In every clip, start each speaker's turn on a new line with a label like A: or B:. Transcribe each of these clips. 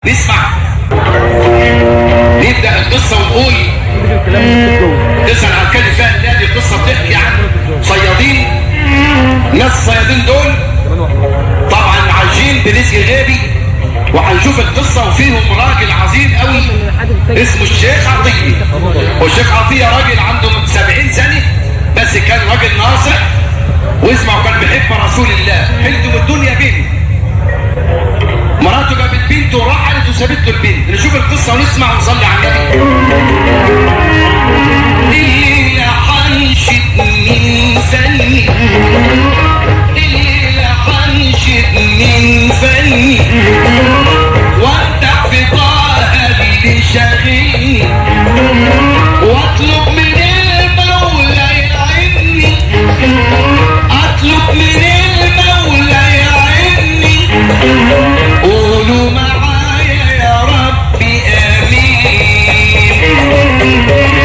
A: نسمع نبدأ القصة ونقول تسأل عن كان فيها النادي القصة بتحكي عن صيادين ناس الصيادين دول طبعا عايشين برزق غابي وهنشوف القصة وفيهم راجل عظيم قوي اسمه الشيخ عطية والشيخ عطية راجل عنده 70 سنة بس كان راجل ناصح واسمع وكان بيحب رسول الله حلته الدنيا بينه مراته جابت بنته ورحلت وسابت له البنت نشوف القصة ونسمع ونصلي على النبي الليلة حنشد من فني الليلة حنشد من فني وافتح في طه اللي شاغلني واطلب من المولى يعيني اطلب من المولى يعيني قولوا معايا يا ربي امين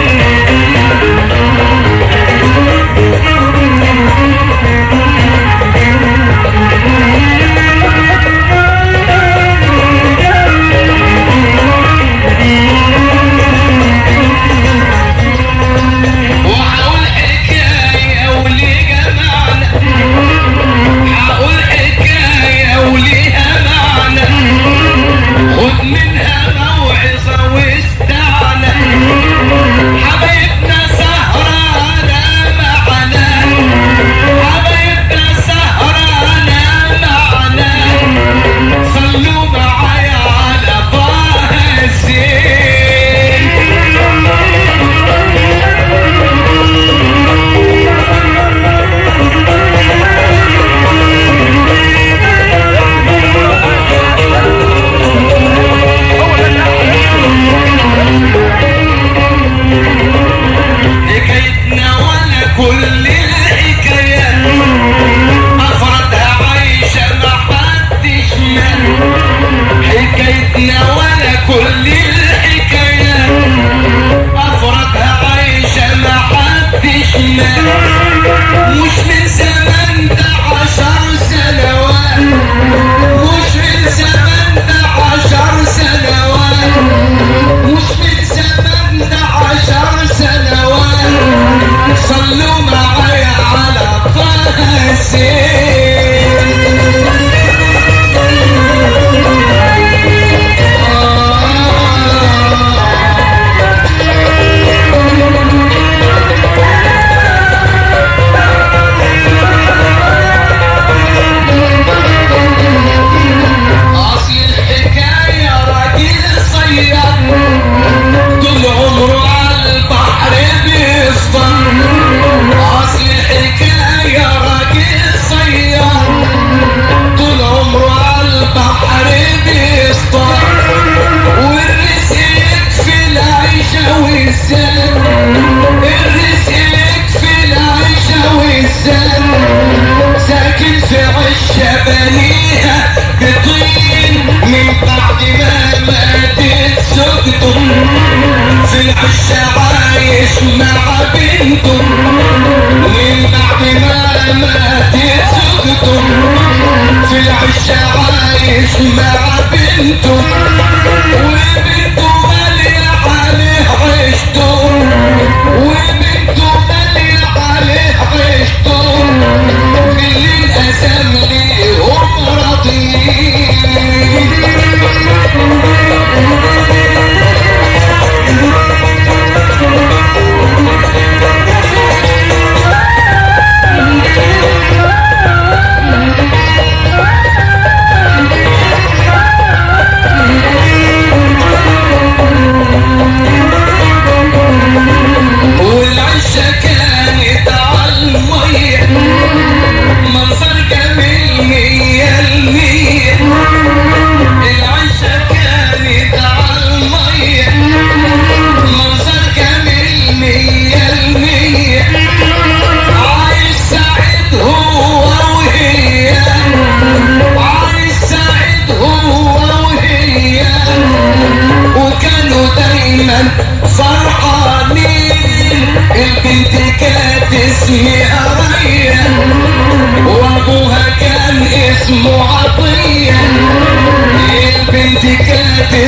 A: وهقول حكايه وليها معنى هقول حكايه وليها معنى خد منها موعظه واستعنى حبايبنا سهرانه معنا حبايبنا سهرانه معنا صلوا معايا على طه الزين حكايتنا ولا كل الحكايات أفردها عايشة محدش مال حكايتنا ولا كل الحكايات أفردها عايشة محدش مال مش من زمان ده عشر سنوات مش من زمان ده عشر سنوات مش من زمان ده عشر سنوات صلوا معايا على طه الزين أصل الحكاية راجل صياد طول عمره على البحر بيصطاد أصل الحكاية راجل صياد طول عمره على البحر بيصطاد والرزق يكفي العيشة والزاد الرزق يكفي العيشة والزاد ساكن في عشة بنيها بطين من بعد ما ماتت زوجته في العشة عايش مع بنته من بعد ما ماتت زوجته في العشة عايش مع بنته وبنته غالية عليه عشته وبنته غالية عليه عشته اللي الأسام ليهم راضيين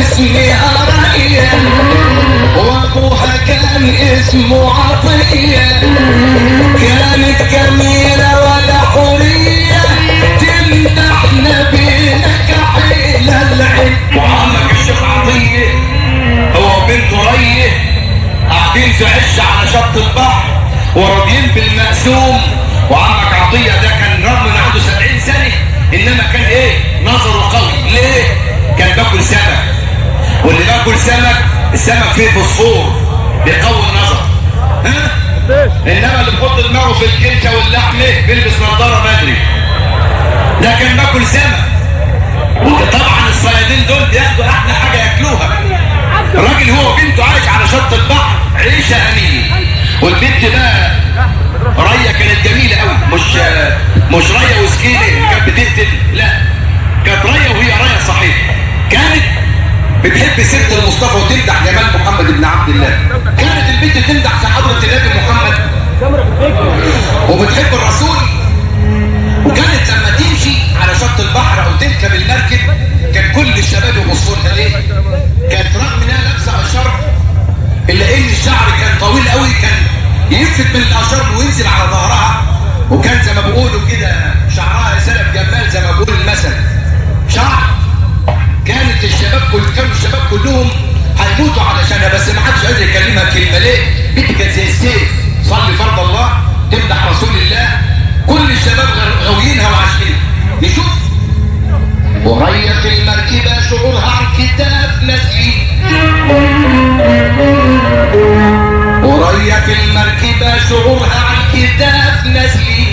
A: اسمها رأية وابوها كان اسمه عطية كانت جميلة ولا حورية تمدح نبينا كحيلة العين وعمك الشيخ عطية هو بنته ريه قاعدين في عش على شط البحر وراضيين بالمقسوم وعمك عطية ده كان رغم ان عنده 70 سنة انما كان ايه نظره قوي ليه كان باكل سمك واللي باكل سمك السمك فيه فوسفور بيقوي النظر ها انما اللي بيحط دماغه في الكرشه واللحمه بيلبس نظاره بدري ده كان باكل سمك طبعا الصيادين دول بياخدوا احلى حاجه ياكلوها الراجل هو وبنته عايش على شط البحر عيشه امين والبنت بقى ريا كانت جميله قوي مش مش ريا وسكينه اللي كانت بتقتل لا كانت ريا وهي ريا صحيح كانت بتحب سيره المصطفى وتمدح جمال محمد بن عبد الله كانت البنت تمدح في حضره النبي محمد وبتحب الرسول وكانت لما تمشي على شط البحر او تركب المركب كان كل الشباب يبصوا لها ليه؟ كانت رغم انها لابسه اشرف الا ان الشعر كان طويل قوي كان يلفت من الاشرف وينزل على ظهرها وكان زي ما بيقولوا كده شعرها سلف جمال زي ما بيقول المثل شعر كانت الشباب كل كانوا الشباب كلهم هيموتوا علشانها بس ما حدش قادر يكلمها كلمه ليه؟ بنت كانت زي السيف صلي فرض الله تمدح رسول الله كل الشباب غاويينها وعاشقينها نشوف وهي في المركبة شعورها عن كتاب نسي وريا في المركبة شعورها عن كتاب نسي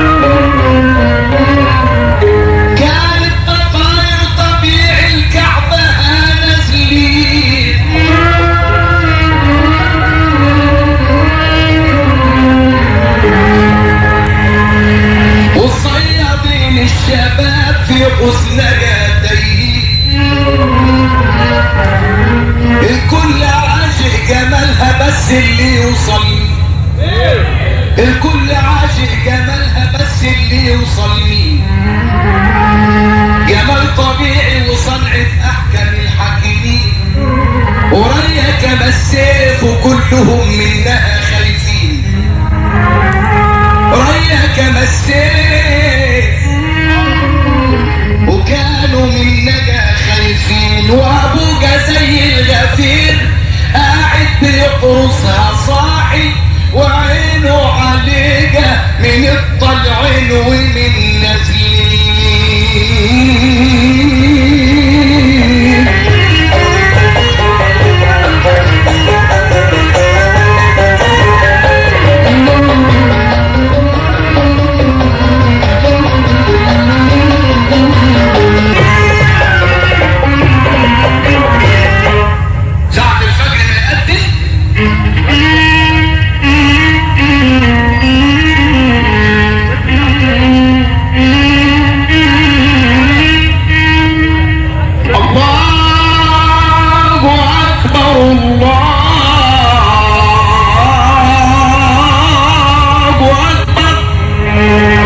A: كانت تطاير طبيعي الكعبة نزلي والصيادين الشباب في حسن يديه الكل عاشق جمالها بس اللي يوصل الكل عاشق جمالها بس اللي يوصل مين جمال طبيعي وصنعة أحكم الحاكمين وريا كما السيف وكلهم منها خايفين ريا كما السيف وكانوا من نجا خايفين وابوجا زي الغفير قاعد بيقرصها صاحي وعينه عليجا من الطلعين ومن نازلين ساعة الفجر ما يقدم الله أكبر الله أكبر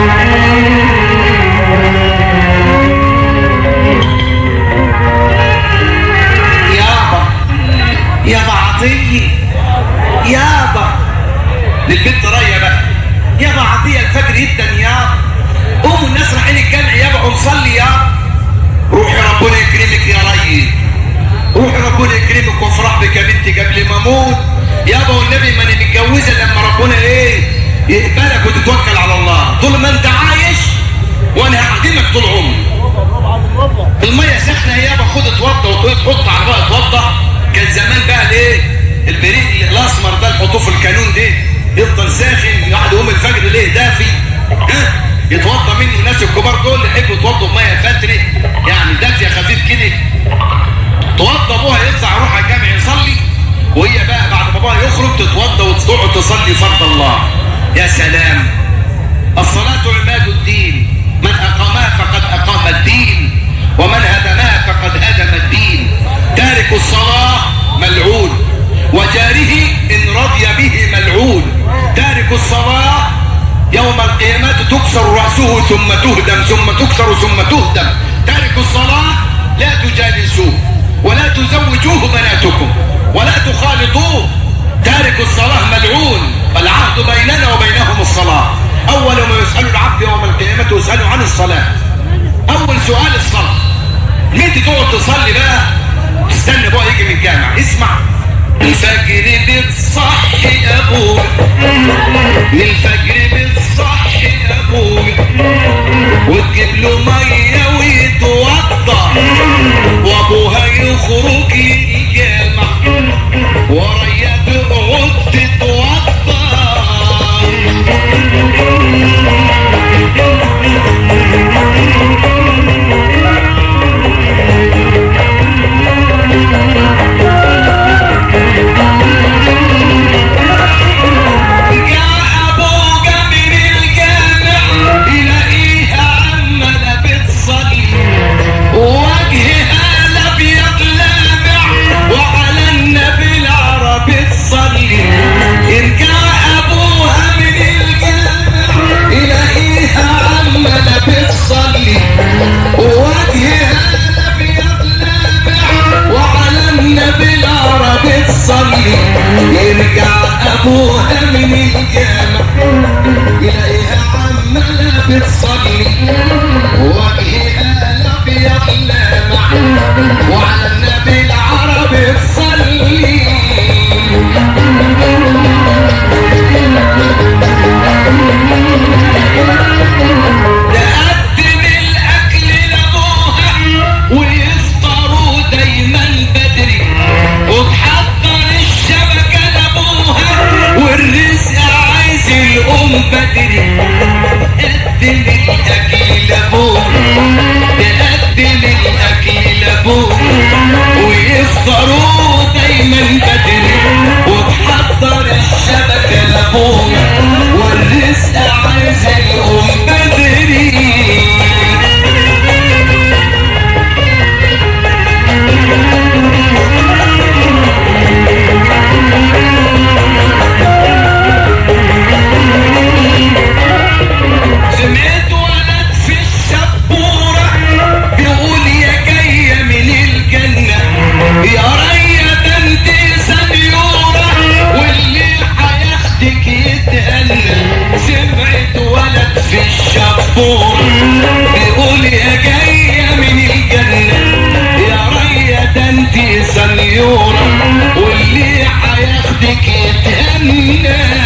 A: يابا يابا عطية يابا للبنت ريا بقى يابا عطية الفجر جدا يابا قوموا الناس رايحين الجامع يابا قوم صلي يابا روحي ربنا يكرمك يا ري روحي ربنا يكرمك وافرح بك يا بنتي قبل ما اموت يابا والنبي ما انا متجوزه لما ربنا ايه يقبلك وتتوكل على الله طول ما انت عايش وانا هخدمك طول عمري الميه سخنه يابا خد اتوضى وتقول تحط على بقى اتوضى كان زمان بقى الايه البريد الاسمر ده الحطوه في الكانون ده يفضل ساخن واحد يقوم الفجر ليه دافي ها يتوضى منه الناس الكبار دول يحبوا يتوضوا بميه فتره يعني دافيه خفيف كده توضى ابوها يطلع يروح على الجامع يصلي وهي بقى بعد ما ابوها يخرج تتوضى وتقعد تصلي فرض الله يا سلام الصلاة عماد الدين من أقامها فقد أقام الدين ومن هدمها فقد هدم الدين تارك الصلاة ملعون وجاره إن رضي به ملعون تارك الصلاة يوم القيامة تكسر رأسه ثم تهدم ثم تكسر ثم تهدم تارك الصلاة لا تجالسوه ولا تزوج وجوه بناتكم ولا تخالطوه تارك الصلاة ملعون فالعهد بيننا وبينهم الصلاة أول ما يسأل العبد يوم القيامة يسأل عن الصلاة أول سؤال الصلاة مين تقعد تصلي بقى تستنى بقى يجي من الجامع اسمع الفجر بتصحي ابوك الفجر بتصحي ابوك وتجيب له ميه ويتوضا وابوها يخرج للجامع ورايا تقعد تتوضا جاء ابوك من الجامع يلاقيها عمالة بتصلي وجهها الابيض لامع وعلى النبي العربي تصلي يرجع ابوها من الجامع يلاقيها عمالة بتصلي وجهها الابيض لامع وعلى النبي العربي تصلي يرجع ابوها من الجامع يلاقيها عمالة بتصلي وجهها الابيض لامع وعلى النبي العربي تصلي تقدم الاكل لابوها ويفطروا دايما بدري وتحضر الشبكه لابوها والرزق عايز الام بدري قدم الاكل لابوها تقدم الاكل لابوها ويفطروا دايما بدري وتحضر الشبكه لابوها والرزق عايز الام بدري سمعت ولد في الشبورة بيقول يا جاية من الجنة يا ريا ده انت سنيورة واللي هياخدك يتهنى سمعت ولد في الشبورة بيقول يا جاية من الجنة يا ريا ده انت سنيورة واللي هياخدك يتهنى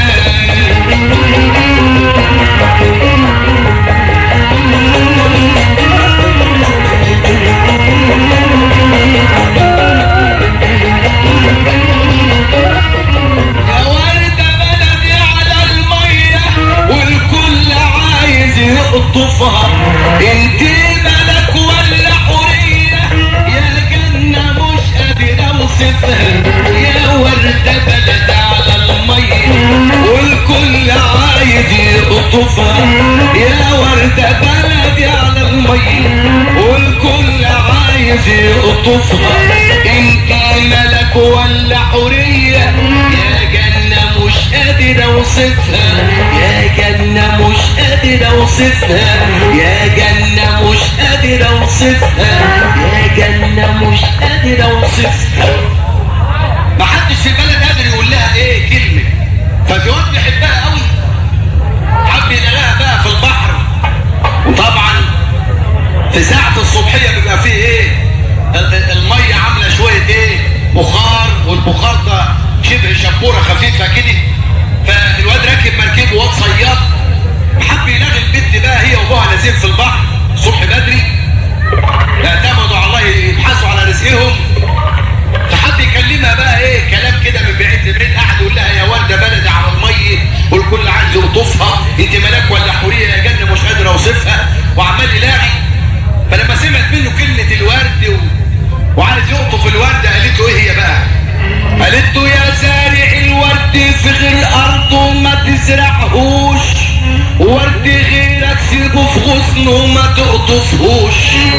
A: يا وردة بلدي على المية والكل عايز يقطفها انت ملك ولا حورية يا جنة مش قادر اوصفها يا وردة بلدي على المية والكل عايز يقطفها يا وردة بلدي على المية والكل عايز يقطفها انت ملك ولا حورية يا جنة مش قادر اوصفها يا جنة مش قادر اوصفها يا جنة مش قادر اوصفها يا جنة مش قادر اوصفها محدش في البلد قادر يقول لها ايه كلمة ففي وقت بيحبها قوي حب يلاقيها بقى في البحر وطبعا في ساعة الصبحية بيبقى فيه ايه ال- ال- المية عاملة شوية ايه بخار والبخار ده شبه شبورة خفيفة كده فالواد راكب مركبه واد صياد حب يلاقي البنت بقى هي وابوها نازلين في البحر الصبح بدري اعتمدوا على الله يبحثوا على رزقهم فحب يكلمها بقى ايه كلام كده من بعيد لبعيد قعد يقول لها يا والده بلدي على الميه والكل عايز يقطفها انت ملاك ولا حوريه يا جنه مش قادر اوصفها وعمال يلاغي فلما سمعت منه كلمه الورد و... وعايز يقطف الورده قالت له ايه هي بقى قالت له يا زارع الورد في غير ارضه ما تزرعهوش ورد غيرك سيبه في غصنه ما تقطفهوش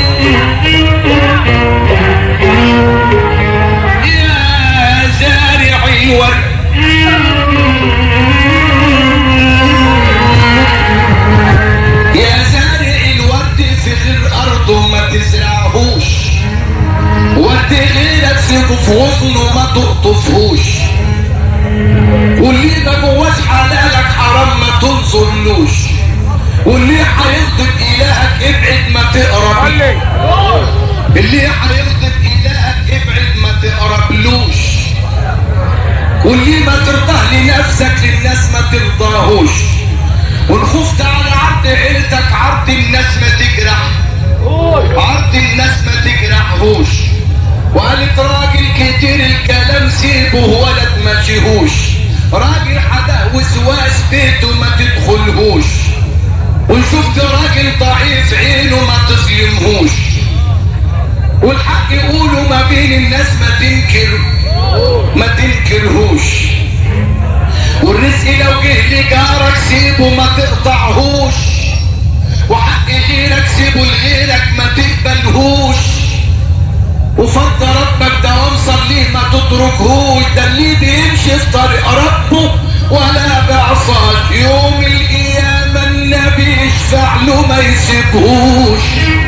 A: يا زارع الورد يا زارع الورد في غير ارضه ما تزرعهوش ورد غيرك تمسكه في وزنه ما تقطفهوش واللي ما جواش حلالك حرام ما تنظرلوش واللي هيغضب الهك ابعد ما تقرب اللي هيغضب الهك ابعد ما تقربلوش واللي ما ترضاه لنفسك للناس ما ترضاهوش وان خفت على عرض عيلتك عرض الناس ما تجرح عرض الناس ما تجرحهوش وقالت راجل كتير الكلام سيبه ولد ما شيهوش راجل حدا وسواس بيته ما تدخلهوش وشفت راجل ضعيف عينه ما تظلمهوش والحق يقوله ما بين الناس ما تنكر ما تنكرهوش والرزق لو جه لجارك سيبه ما تقطعهوش وحق غيرك سيبه لغيرك ما تقبلهوش وفضل ربك دوام صليه ما تتركهوش ده اللي بيمشي في طريق ربه ولا بعصاش يوم القيامة النبي يشفع له ما يسيبهوش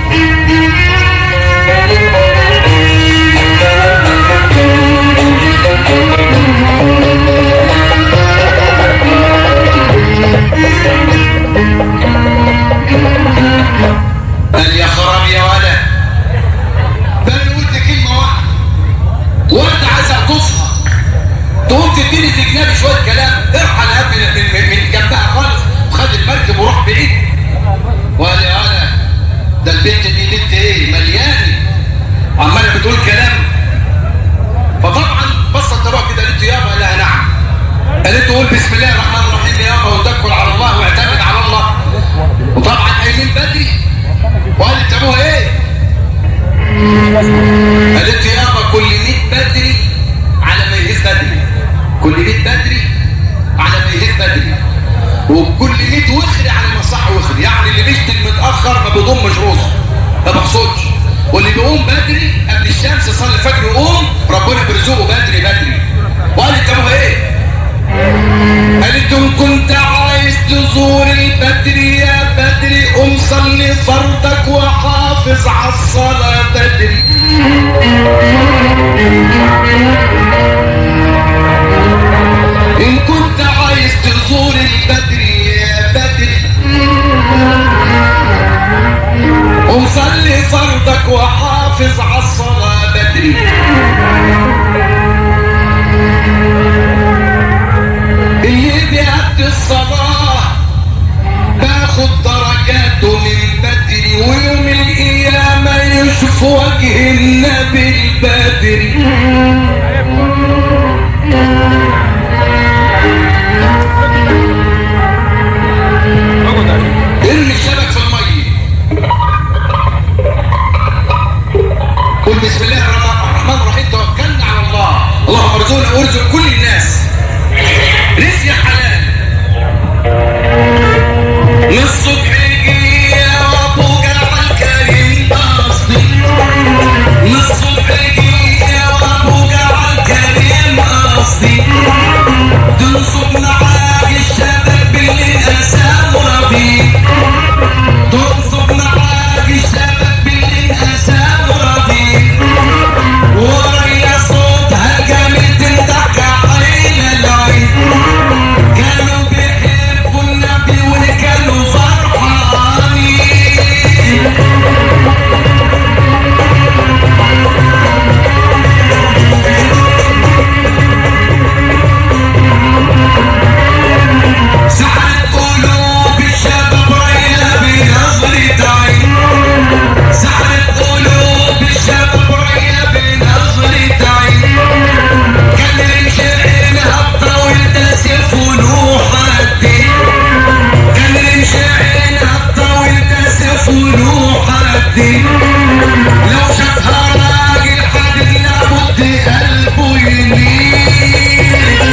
A: قال يا خراب يا ولد بل قلت كلمة واحدة وانت عايز اقصها تقوم تديني في جنابي شوية كلام ارحل يا ابني من, من, من جنبها خالص وخد المركب وروح بعيد وقال يا ولد ده البنت دي بنت ايه مليانة عمالة بتقول كلام فطبعا بصت تروح كده قالت له يابا قال لها نعم قالت له قول بسم الله الرحمن الرحيم يابا وتوكل على الله واعتمد على الله وطبعا قايمين بدري وقالت ابوها ايه قالت لي يابا كل 100 بدري على ما يهز بدري كل 100 بدري على ما يهز بدري وكل 100 وخري على ما صح وخري يعني اللي بيشتغل متاخر ما بيضمش راسه ما بقصدش واللي بيقوم بدري قبل الشمس يصلي الفجر يقوم ربنا بيرزقه بدري بدري وقالت ابوها ايه قالت ان كنت عايز تزور البدر يا بدري قوم صلي فرضك وحافظ على الصلاة بدري ان كنت عايز تزور البدر يا بدري قوم صلي فرضك وحافظ على الصلاة بدري اللي بيأدي الصلاة باخد درجاته من بدري ويوم القيامة يشوف وجه النبي البدري ارمي الشبك في المية قل بسم الله الرحمن الرحيم توكلنا على الله اللهم ارزقنا وارزق كل الناس رزق حلال من الصبح يجي يا ابو جعل كريم قصدي من الصبح يجي يا ابو جعل كريم قصدي تنصب معاك الشباب باللي اسام ربي تنصب معاك الشباب باللي اسام ربي وريا صوتها جامد تضحك عين العين كانوا بيحبوا النبي وكانوا فرحانين سحرت قلوب الشباب ريا بنظرة عين سحرت قلوب الشباب ريا بنظرة عين كان رمش عينها الطويل ده سيف ونوح الدين كان رمش عينها الطويل ده سيف ونوح الدين لو شافها راجل حدد لابد قلبه يميل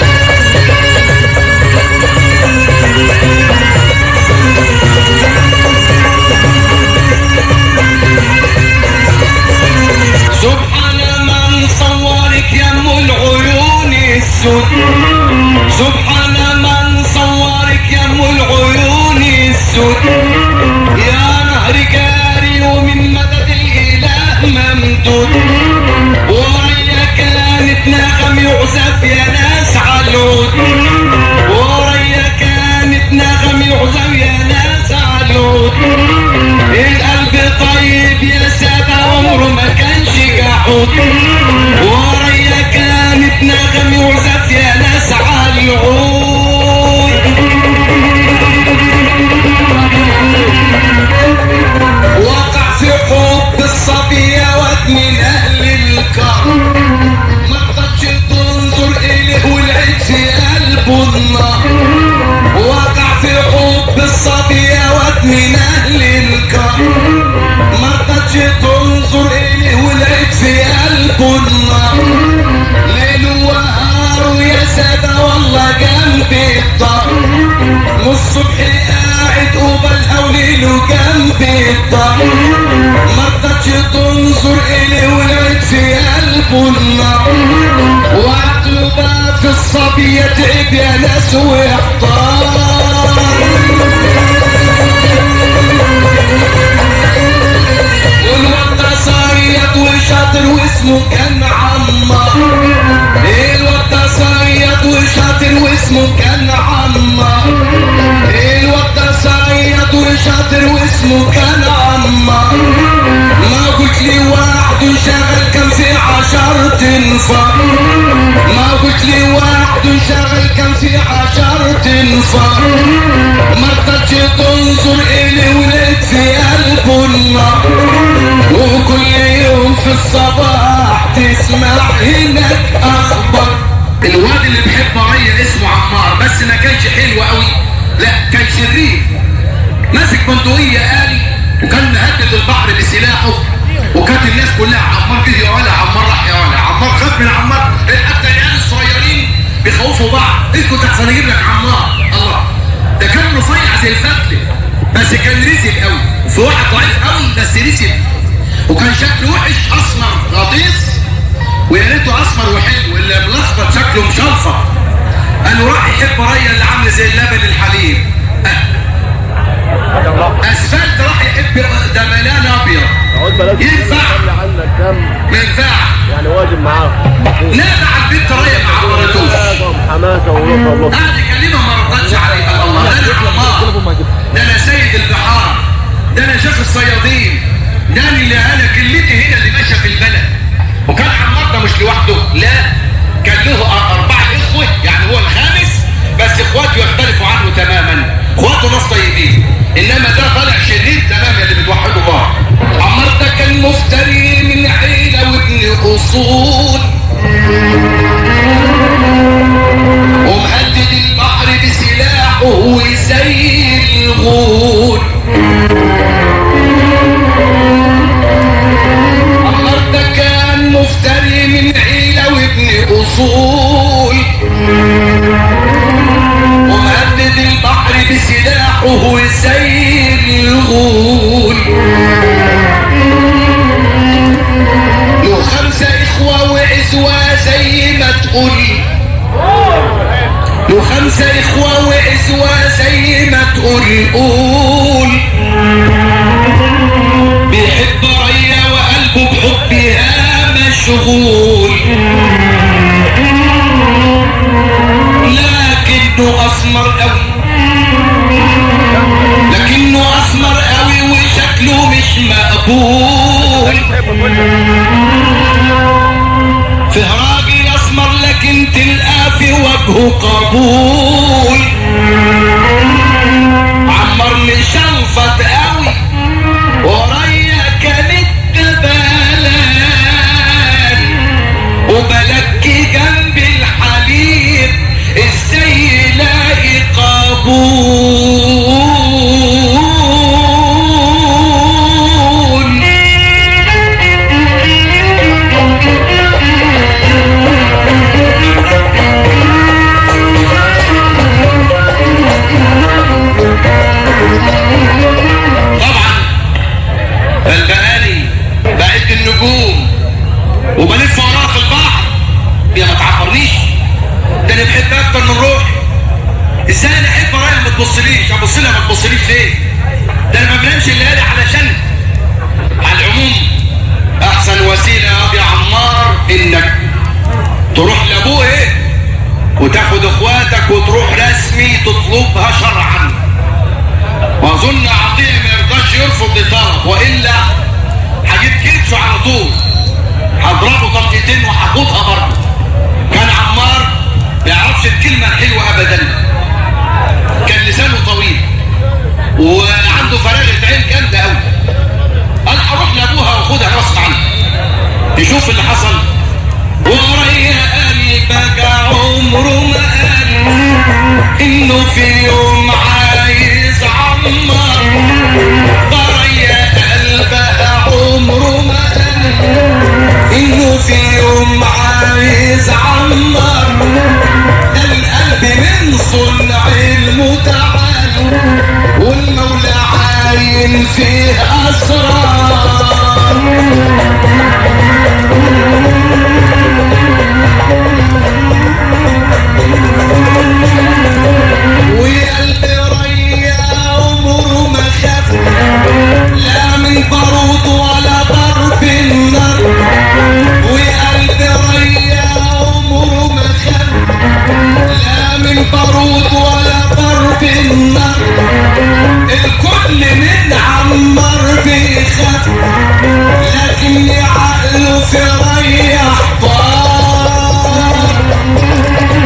A: سبحان من صورك يا ام العيون السود سبحان من صورك يا ام العيون السود يا نهر جاري ومن مدد الاله ممدود وميك كانت نغم يعزف يا ناس عالعود وريا كانت نغم يعزف يا ناس عالعود القلب طيب يا سادة عمره ما كانش جحود وريا كانت نغم يعزف يا ناس عالعود وقع في حب الصبية واد من أهل الكرم ما تقدرش تنظر إليه والعيد في قلبه النار وقع في حب الصبية واد من أهل الكرم ما تقدرش تنظر إليه والعيد في قلبه النار ليل ونهار يا سادة والله جنب الدار والصبح قاعد قبالها وليله جنب الدار ما رضتش تنظر إليه ولقيت في قلبه النار وعقله بقى في الصبي تعب يا ناس واحتار والواد صيد وشاطر واسمه كان عمار الواد صيد وشاطر واسمه كان عمار الواد صيد وشاطر واسمه كان عمار ما قلت لي واحد شغل كان في عشرة انفار ما قلت لي واحد شغل كان في عشرة انفار ما رضتش تنظر إلي ولقيت في قلبه النار وكل يوم في الصباح تسمع هناك اخبار الواد اللي بحب ريا اسمه عمار بس ما كانش حلو قوي لا كان شرير ماسك بندقية آلي وكان مهدد البحر بسلاحه وكانت الناس كلها عمار جه يا ولا عمار راح يا ولا عمار خاف من عمار حتى العيال الصغيرين بيخوفوا بعض اسكت احسن اجيب لك عمار الله ده كان رفيع زي الفتله بس كان رزل قوي في واحد ضعيف قوي بس رزل وكان شكله وحش اسمر غطيس ويا ريته اسمر وحلو اللي ملخبط شكله مشلفط قالوا راح يحب ريا اللي عامله زي اللبن الحليب اسفلت راح يحب ده ملان ابيض ينفع
B: عنك كم
A: ما ينفعش
B: يعني واجب معاهم
A: نادى على البنت ريا ما عبرتوش
B: حماسه وروح والله
A: قاعد يكلمها ما ردتش عليه قال الله ده انا عمار ده انا سيد البحار ده انا شيخ الصيادين ده أنا اللي انا كلمتي هنا اللي ماشيه في البلد وكان عمار ده مش لوحده لا كان له أ- اربعه اخوه يعني هو الخامس بس اخواته يختلفوا عنه تماما اخواته ناس طيبين انما ده طالع شرير تماما اللي بتوحدوا بعض عمار ده كان مفتري من عيله وابن اصول ومهدد البحر بسلاحه وزي الغول عمار ده كان مفتري من عيلة وابن أصول ومهدد البحر بسلاحه وزي الغول له خمسة إخوة وعزوة زي ما تقول له خمسة إخوة وعزوة زي ما تقول قول بيحب ريا وقلبه بحبها مشغول لكنه أسمر قوي لكنه أسمر قوي وشكله مش مقبول فيه راجل اسمر لكن تلقى في وجهه قبول عمر مشلفط قوي وريا كانت جبلان وبلكي جنب الحليب ازاي يلاقي قبول طبعا البقالي بقيت النجوم وبلف وراها في البحر يا ما تعبرنيش ده انا بحبها اكتر من روحي ازاي انا احب رايح ما تبصليش ابص لها ما تبصليش ليه ده انا ما بنامش الليالي علشان على العموم احسن وسيله يا ابي عمار انك تروح لابوه ايه وتاخد اخواتك وتروح رسمي تطلبها شرعا واظن عطيه ما يرضاش يرفض لطلب والا هجيب كرشه على طول هضربه طلقتين وهاخدها برضه كان عمار ما يعرفش الكلمه الحلوه ابدا كان لسانه طويل وعنده فراغه عين جامده قوي قال هروح لابوها واخدها غصب عنها يشوف اللي حصل وريا قلبك عمره ما قال انه في يوم عايز عمر وريا قلبك عمره ما قال انه في يوم عايز عمر ده القلب من صنع المتعال والمولى عاين فيه اسرار وقلبي ريا عمره ما خاف لا من بارود ولا ضرب النار وقلبي ريا عمره ما خاف لا من بارود ولا ضرب النار الكل من عمر بيخاف لكن عقله في ريح طار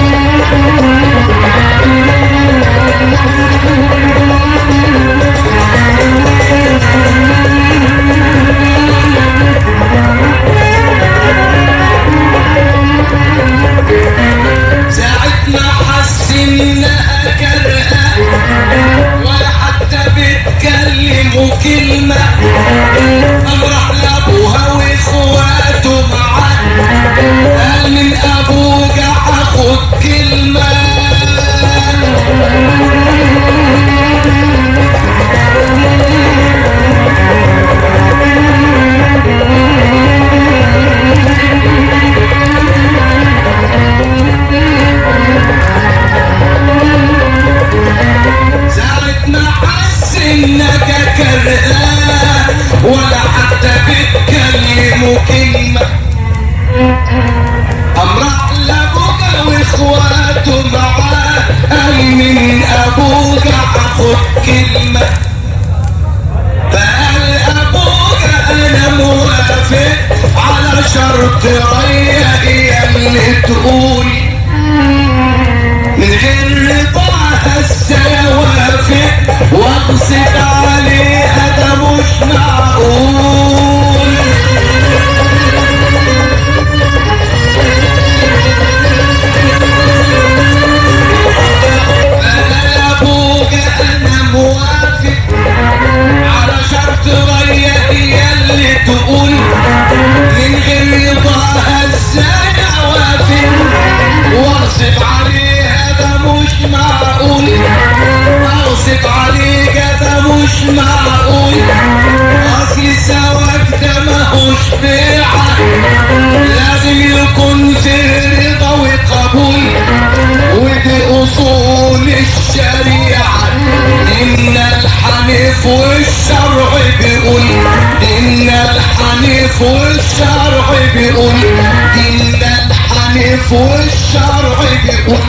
A: ساعة ما حس انها كرهة ولا حتى بتكلمه كلمة قام راح لابوها واخواته معاه قال من ابوك هاخد كلمة ساعة ما حس انك كرهاه ولا حتى بتكلمه كلمة قام راح لابوك واخواته معاه قال من ابوك هاخد كلمة فقال ابوك انا موافق على شرط ريا اللي تقول من غير رضاها ازاي اوافق واغصب عليها ده مش معقول انا ابوك انا موافق على شرط ريا هي اللي تقول من غير رضاها ازاي اوافق واغصب عليها ده مش معقول اغصب عليك ده مش معقول اصل سواك ده ماهوش بيعة لازم يكون في رضا وقبول ودي اصول الشريعة ان الحنيف والشرع بيقول ان الحنيف والشرع بيقول ان الحنيف والشرع بيقول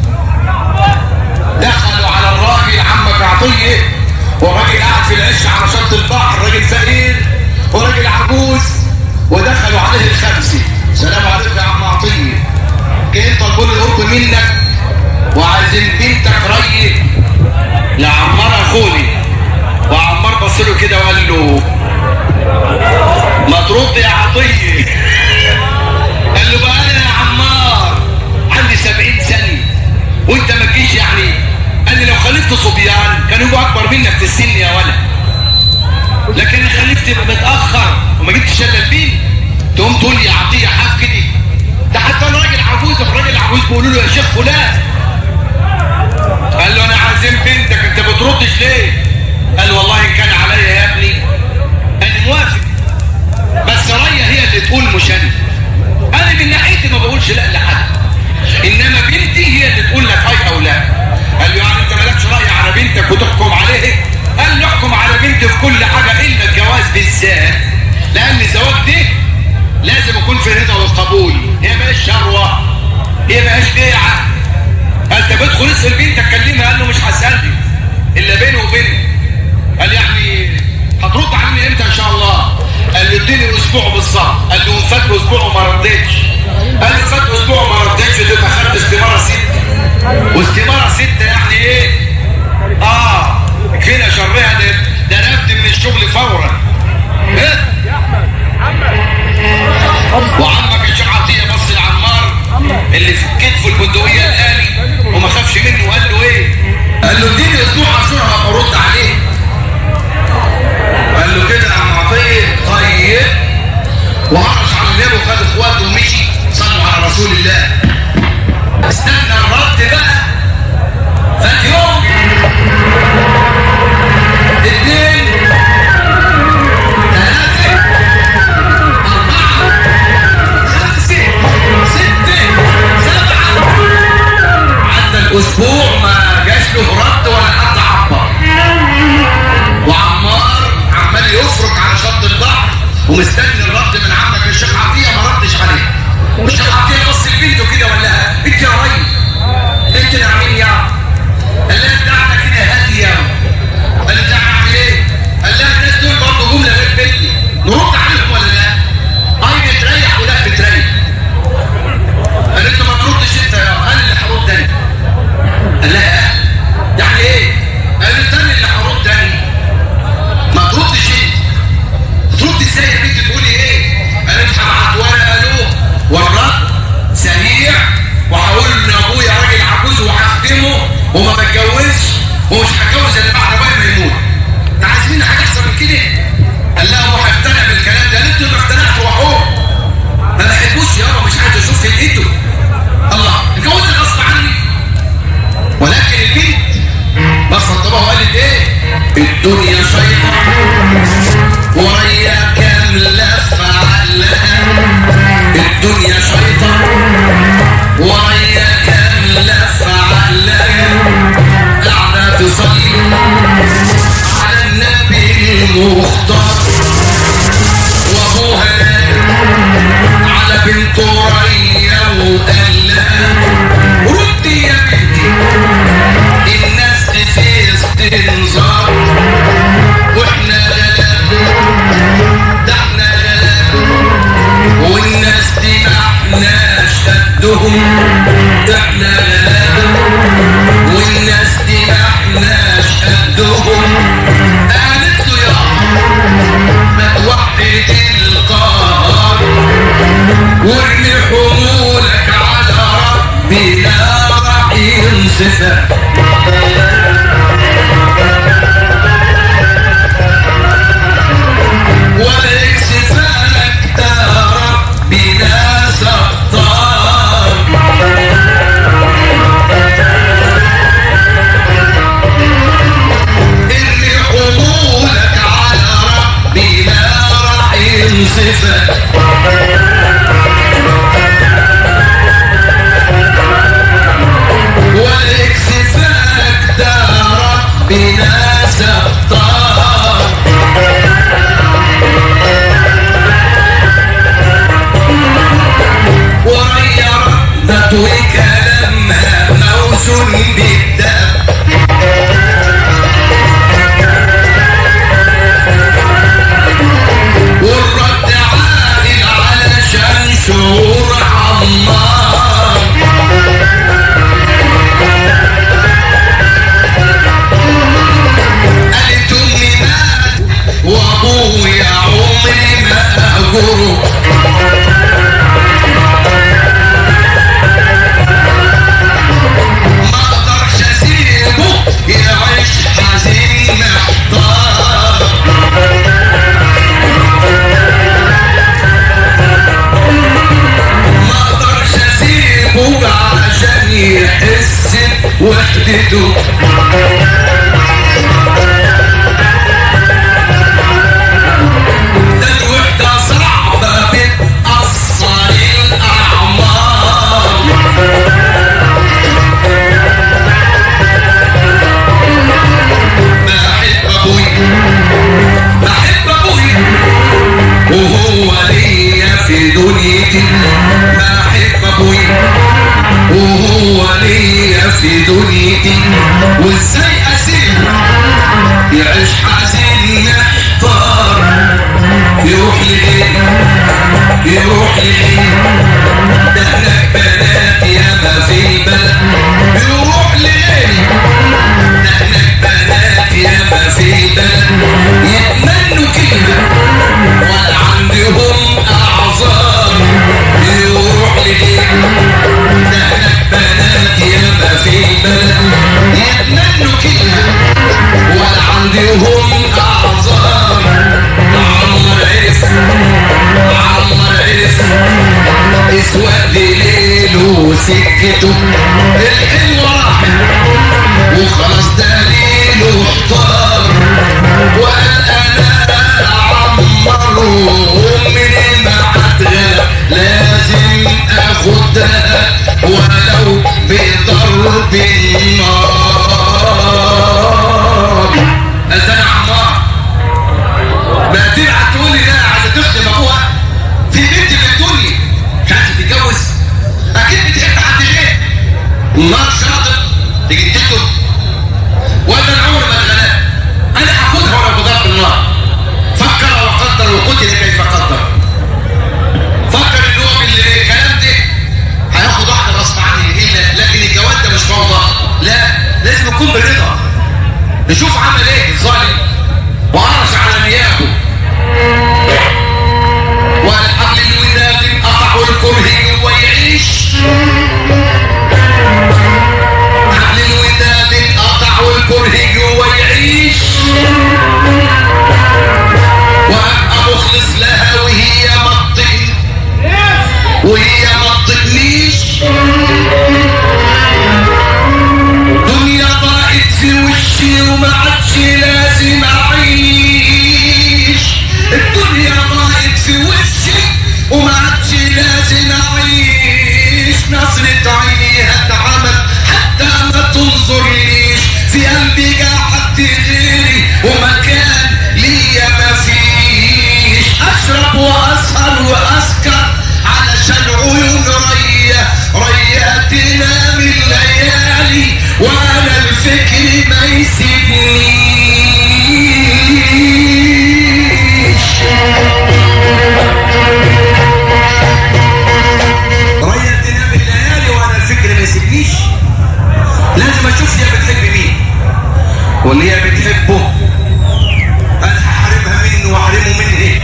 A: دخلوا على الراجل عمك عطيه والراجل قاعد في العش على شط البحر راجل فقير وراجل عجوز ودخلوا عليه الخمسه سلام عليكم يا عم عطيه جايين طالبين القرب منك وعايزين بنتك ري لعمار اخوني وعمار بص له كده وقال له ما ترد يا عطيه قال له بقى انا يا عمار عندي سبعين سنه وانت ما تجيش يعني قال لي لو خلفت صبيان كانوا يبقوا اكبر منك في السن يا ولد لكن انا خلفت متاخر وما جبتش الا البين تقوم تقول لي عطيه حاف كده ده حتى انا راجل عجوز الراجل عجوز بيقولوا له يا شيخ فلان قال له انا عازم بنتك انت بتردش ليه قال والله ان كان عليا يا ابني انا موافق بس ريا هي اللي تقول مش انا انا من ناحيتي ما بقولش لا لحد انما بنتي هي اللي تقول لك اي او لا قال له يعني انت مالكش راي على بنتك وتحكم عليه قال له احكم على بنتي في كل حاجه الا الجواز بالذات لان الزواج ده لازم يكون في رضا والقبول هي مش شروه ايه بقاش بيعه قال انت بدخل اسال بنتك كلمها قال له مش هسالني الا بيني وبيني قال يعني هترد عني امتى ان شاء الله قال له اديني اسبوع بالظبط قال له فات اسبوع وما ردتش قال له فات اسبوع وما ردتش تبقى خدت استماره سته واستماره سته يعني ايه اه كفينا شرها ده ده رفد من الشغل فورا ايه وعمك الشيخ عطيه بص لعمار اللي في كتفه البندقيه الالي وما خافش منه وقال له ايه قال له اديني اسبوع عاشورها وارد عليه قال له كده يا عم عطيه طيب وعرش على النبي وخد اخواته ومشي صلوا على رسول الله استنى الرد بقى فات يوم اثنين ثلاثة أربعة خمسة ستة سبعة عدى الأسبوع ما جاش له رد ولا حد عبر وعمار عمال يفرك على شط البحر ومستني الرد من عمك الشيخ عطيه ما ردش عليه الشيخ عطيه بص لبنته كده ولا لها انت يا ريس انت نعمين يا قال لها بتاعتك كده هاديه قال لها اعمل ايه؟ قال لها الناس دول برضه جمله غير بنتي نرد عليهم ولا لا؟ اي بتريح ولا بتريح قالت له ما تردش انت يا قال اللي هرد انا قال لها يعني ايه؟ قالت انا اللي هرد تاني ما تردش انت ترد ازاي يا بنتي تقولي ايه؟ قالت هبعت ورقه له والرد سريع وهقول ان ابويا راجل عجوز وهخدمه وما بتجوزش ومش هتجوز الا بعد ابويا ما يموت. انت عايز مني حاجه احسن من كده؟ قال لها هو هيقتنع بالكلام ده انت ما اقتنعت وحور ما بحبوش يابا مش عايز اشوف ايده الله اتجوزت غصب عني ولكن البنت بصت طبعا وقالت ايه الدنيا شيطة ويا كام لفة علقة الدنيا شيطة ويا كام لفة علقة قاعدة تصلي على النبي المختار وابوها على بنت ريا وقال لها ردي يا بنتي الناس دي في استنظار واحنا غلاب ده احنا غلاب والناس دي ما احناش قدهم احنا غلاب والناس دي ما احناش قدهم قالت له يا ما توحد القهر وارمي حمولك على ربنا راح ينصفك ولا يكسفك ده ربنا ستار ارمي حمولك على ربنا راح ينصفك ولا يكسفك ده ربنا ستار وهي ردت وكلامها موزون بالدم والرد عادل علشان شعور عمار قالت امي مات وابويا عمري ما اهجره ما اقدرش اسيبه يعيش حزين محتار ما اقدرش اسيبه عشان يحس بوحدته ده الوحدة صعبة بتأثر الأعمار بحب أبويا بحب أبويا وهو ليا في دنيتي بحب أبويا في دنيتي وازاي اسيب يعيش حزين محتار يروح لغيري يروح لغيري ده هناك بنات ياما في البلد يروح لغيري ده هناك بنات ياما في البلد يتمنوا كلمة ولا عندهم اعذار يروح لغيري ده هناك بنات ياما في البلد يتمنوا كلمة ولا عندهم اعذار عمر عرف عمر عرف اسود ليله وسكته الحلوة راحت وخلاص دليله احتار وقال انا عمر وامي ما هتغلب لازم اخدها ولو بضرب النار قال ده انا عمار ما تبعت تقول لي لا عايزه تخدم ابوها في بنت في الدنيا مش عايزه تتجوز اكيد بتحب حد غير النار شاطر تيجي تكتب ولا العمر ما اتغلب انا هاخدها ولا بضرب النار فكر وقدر وقتل كيف قدر فكر ان هو بالكلام ده هياخد واحده غصب عني الا لكن الجواز ده مش فوضى لا لازم يكون بالرضا نشوف عمل ايه الظالم وعرش على مياهه والحبل الوداد انقطع والكره ويعيش حبل الوداد انقطع والكره ويعيش وابقى مخلص لها وهي مطئن وهي مطئنيش دنيا ضاقت في وشي وما عادش لازم اعيش الدنيا ضاقت في وشي وما عادش لازم اعيش نظرة عيني هتعمل حتى ما تنظرليش في قلبي جا حد غيري ومكان ليا مفيش اشرب واسهر واسكر علشان عيون ريا ريا تنام الليالي وانا الفكر ما يسيبنيش ريا تنام الليالي وانا الفكر ما يسيبنيش لازم اشوف هي بتحب مين واللي هي بتحبه انا هحرمها منه واحرمه منه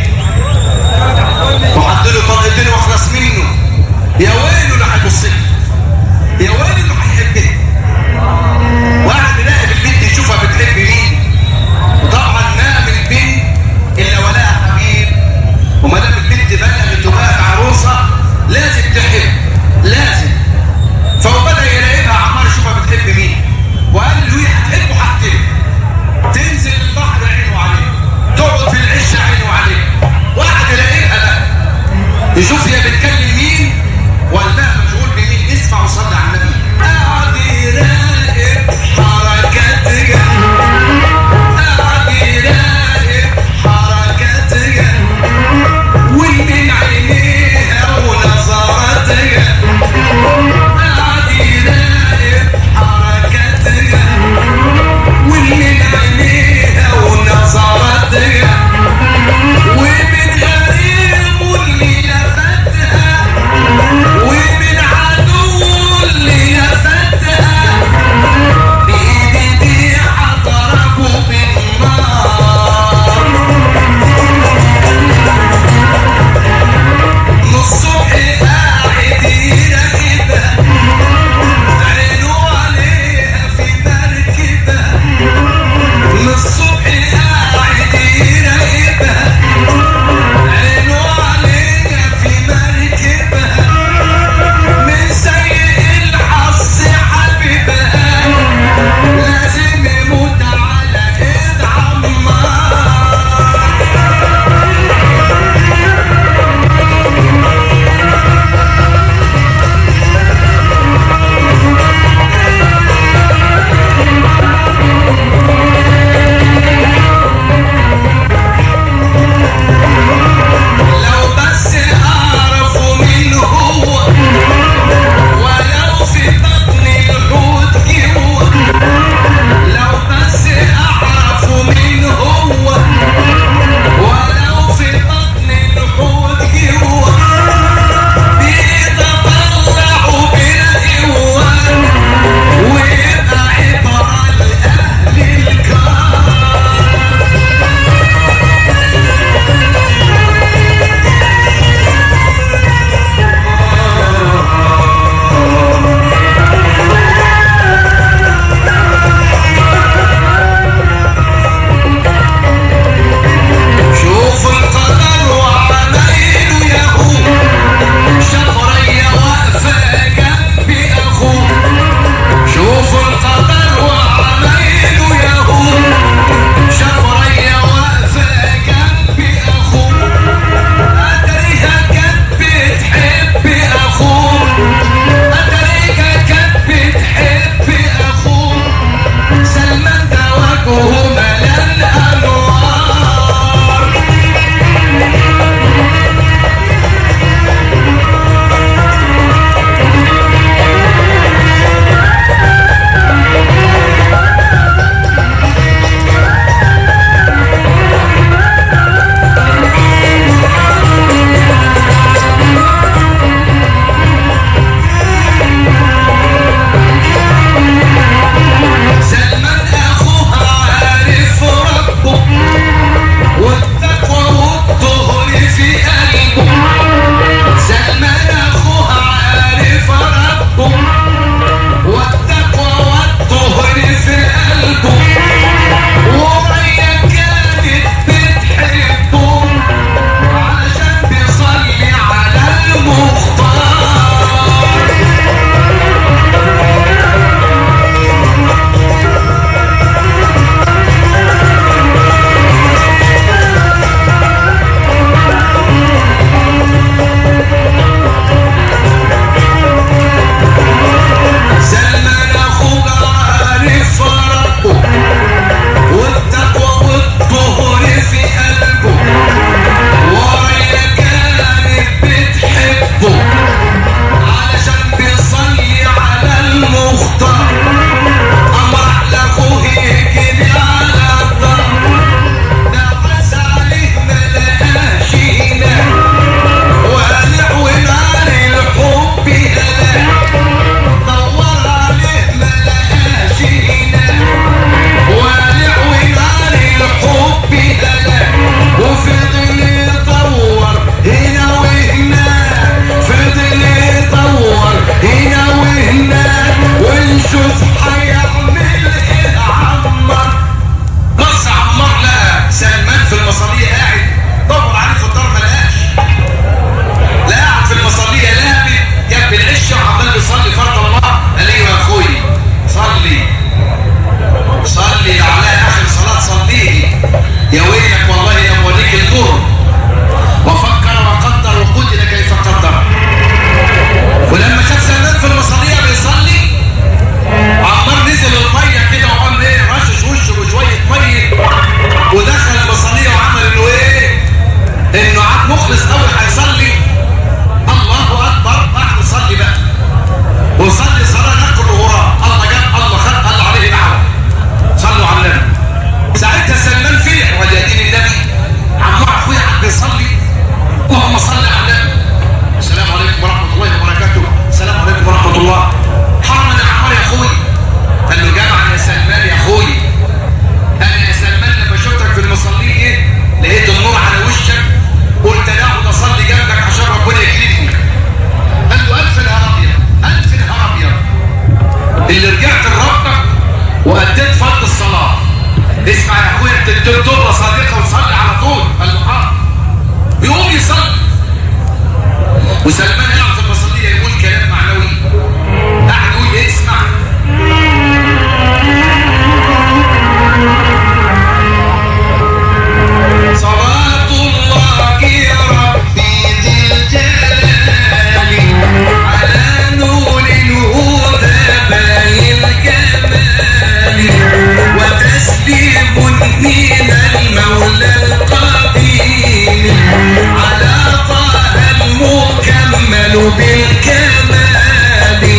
A: وعدله طلقتين واخلص منه يا ويله اللي هيبص لي يا ويله اللي هيحبني واحد يلاقي البنت يشوفها بتحب مين وطبعا ما من البنت الا ولها حبيب وما دام البنت بلغت وبقت عروسه لازم تحب لازم فهو بدا يراقبها عمار يشوفها بتحب مين وقال له هي هتحبه هتحب تنزل البحر عينه عليه تقعد في العش عينه عليه واحد يراقبها بقى يشوف هي بتكلم مين وقلبها مشغول بمين اسمع وصلي على النبي قاعد يراقب حركاتها قاعد يراقب حركاتها ومن عينيها ونظراتها قاعد يراقب حركاتها ومن عينيها ونظراتها ومن غريب واللي لفتها اسمع يا اخويا انت الدكتوره صادقه وصلي على طول قال له اه يقوم يصلي وسلمان يقعد في المصليه يقول كلام معنوي قاعد يقول ايه اسمع صلاة الله ربي ذي الجلال على نور الهدى باين الجمال وتسليم من المولى القديم على طه المكمل بالكمال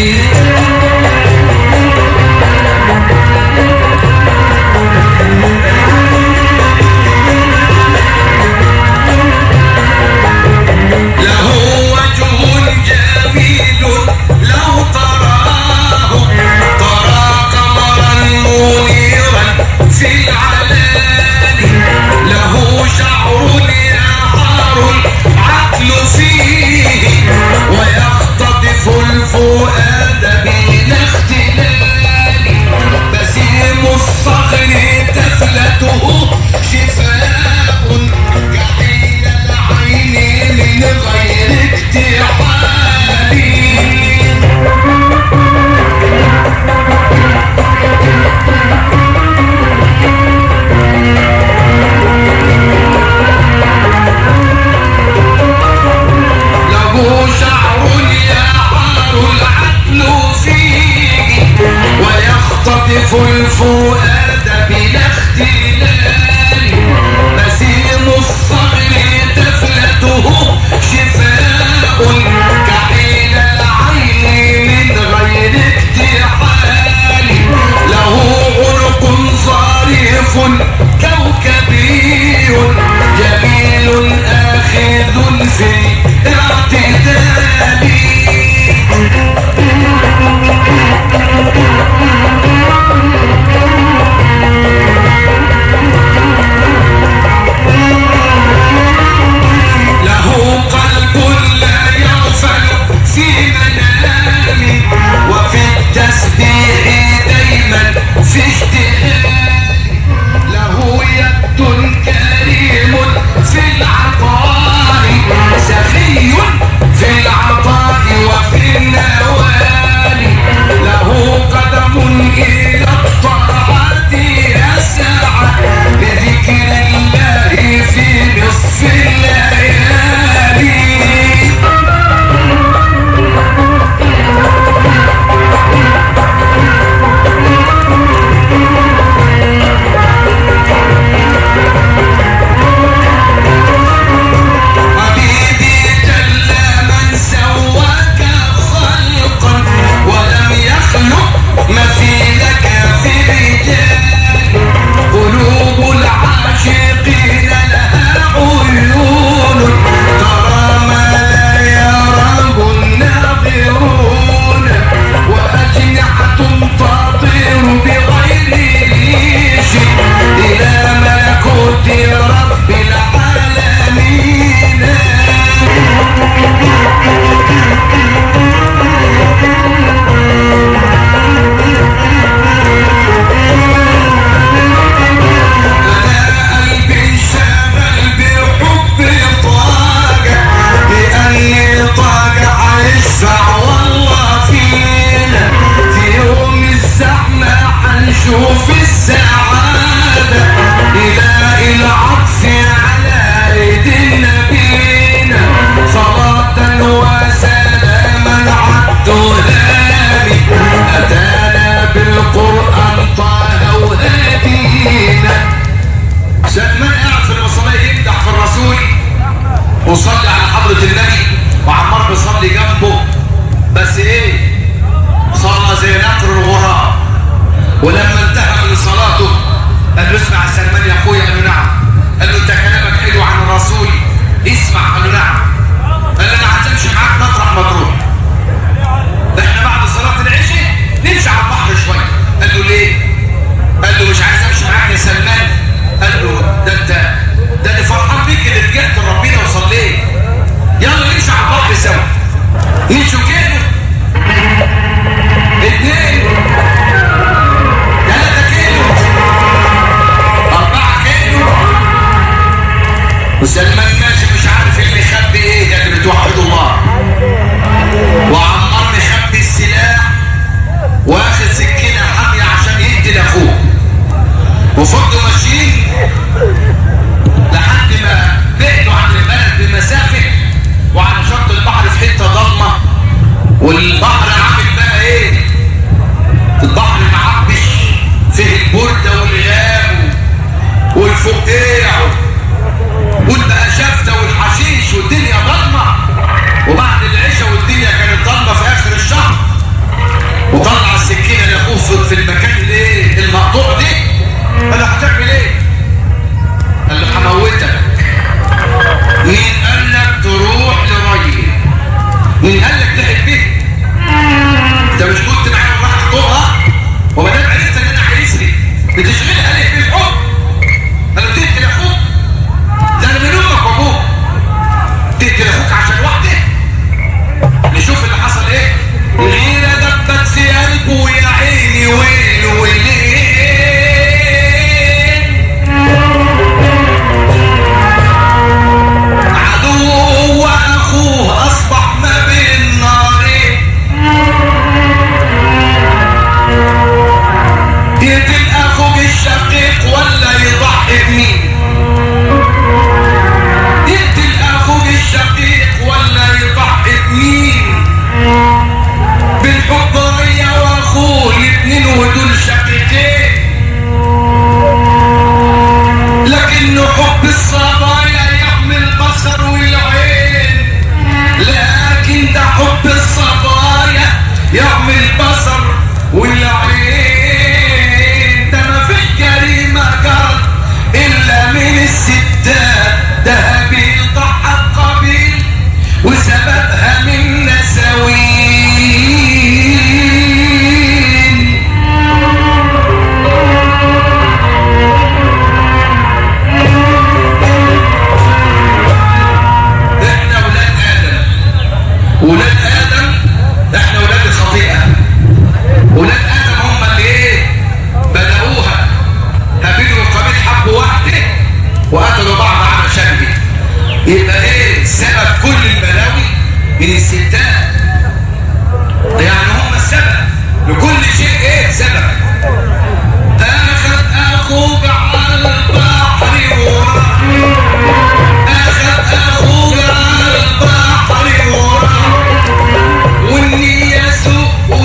A: له وجه جميل لو تراه ترى قمرا منيرا في العلالي له شعر يعار العقل فيه ويختطف الفؤاد بلا اختلال بسيم الصغر تفلته شفاء كحيل العين من غير اكتحال له شعر يعار العقل فيه ويختطف الفؤاد بلا اختلال بسيم الصغر تفلته شفاء كحيل العين من غير اكتحال له عنق ظريف كوكبي جميل آخذ في الاعتدال له قلب لا يغفل في منام وفي التسبيح دايما في اجتهاد له يد كريم في العطاء سخي في العطاء وفي النوال له قدم إلى الطاعات يسعى بذكر الله في نصف الليالي حبيبي جل من سواك خلقا ولم يخلق مثيلك في رجال قلوب العاشقين لها عيون ترى ما لا يراه الناظرون وأجنحة تطير بغير ريش إلى ملكوت رب العالمين أنا قلبي انشغل بحب طاقة لأني طاقة هيشفع والله فينا في يوم الزحمة هنشوف السعادة إلى العطف على أيدي نبينا صلاة وسلاما عالدهام أتانا بالقرآن طه وهدينا سلمان قاعد في المصلية يمدح في الرسول وصلي على حضرة النبي وعمار بيصلي جنبه بس ايه صلى زي نقر الغراب ولما انتهى من صلاته وسلمان ماشي مش عارف اللي يخبي ايه ده اللي بتوحد الله وعمار مخبي السلاح واخد سكينه حاميه عشان يقتل اخوه وفضلوا ماشيين لحد ما بعدوا عن البلد بمسافه وعلى شط البحر في حته ضلمه والبحر عامل بقى ايه البحر معبش فيه البرده والغاب والفقيع والبقى شفته والحشيش والدنيا ضلمه وبعد العشاء والدنيا كانت ضلمه في اخر الشهر وطلع السكينه لاخوه في- في المكان الايه المقطوع ده قال له هتعمل ايه؟ قال له هموتك مين قال لك تروح لراجل؟ مين قال لك تحب به؟ انت مش كنت معايا وراح تخطبها؟ وما دام عرفت ان انا عايزني بتشغلها ليه بالحب؟ قال له تقتل اخوك؟ ده انا من امك وابوك تقتل اخوك عشان واحده؟ نشوف اللي حصل ايه الغيرة دبت في قلبه يا عيني ويل ويلين عدوه واخوه اصبح ما بين نارين يقتل اخوك الشقيق ولا يضحي بمين يقتل اخوك الشقيق ولا يضحي بمين بالحب ريا واخوه الاتنين ودول شقيقين لكنه حب الصبايا يحمي البصر والعين لكن ده حب الصبايا يحمي البصر والعين ده ما فيش جريمة جرت إلا من الستات ده هابيل ضحى قبيل وسببها من نساوين احنا ولاد ادم ولاد ادم احنا ولاد الخطيئه ولاد ادم هم اللي ايه بدأوها هابيل وقابيل حبوا واحده وقتلوا بعض على شكل يبقى ايه سبب كل البلاوي من الستات يعني هم السبب لكل شيء ايه سبب اخذ اخوك على البحر وراح أخذ أخوك على البحر وراح والنية سوء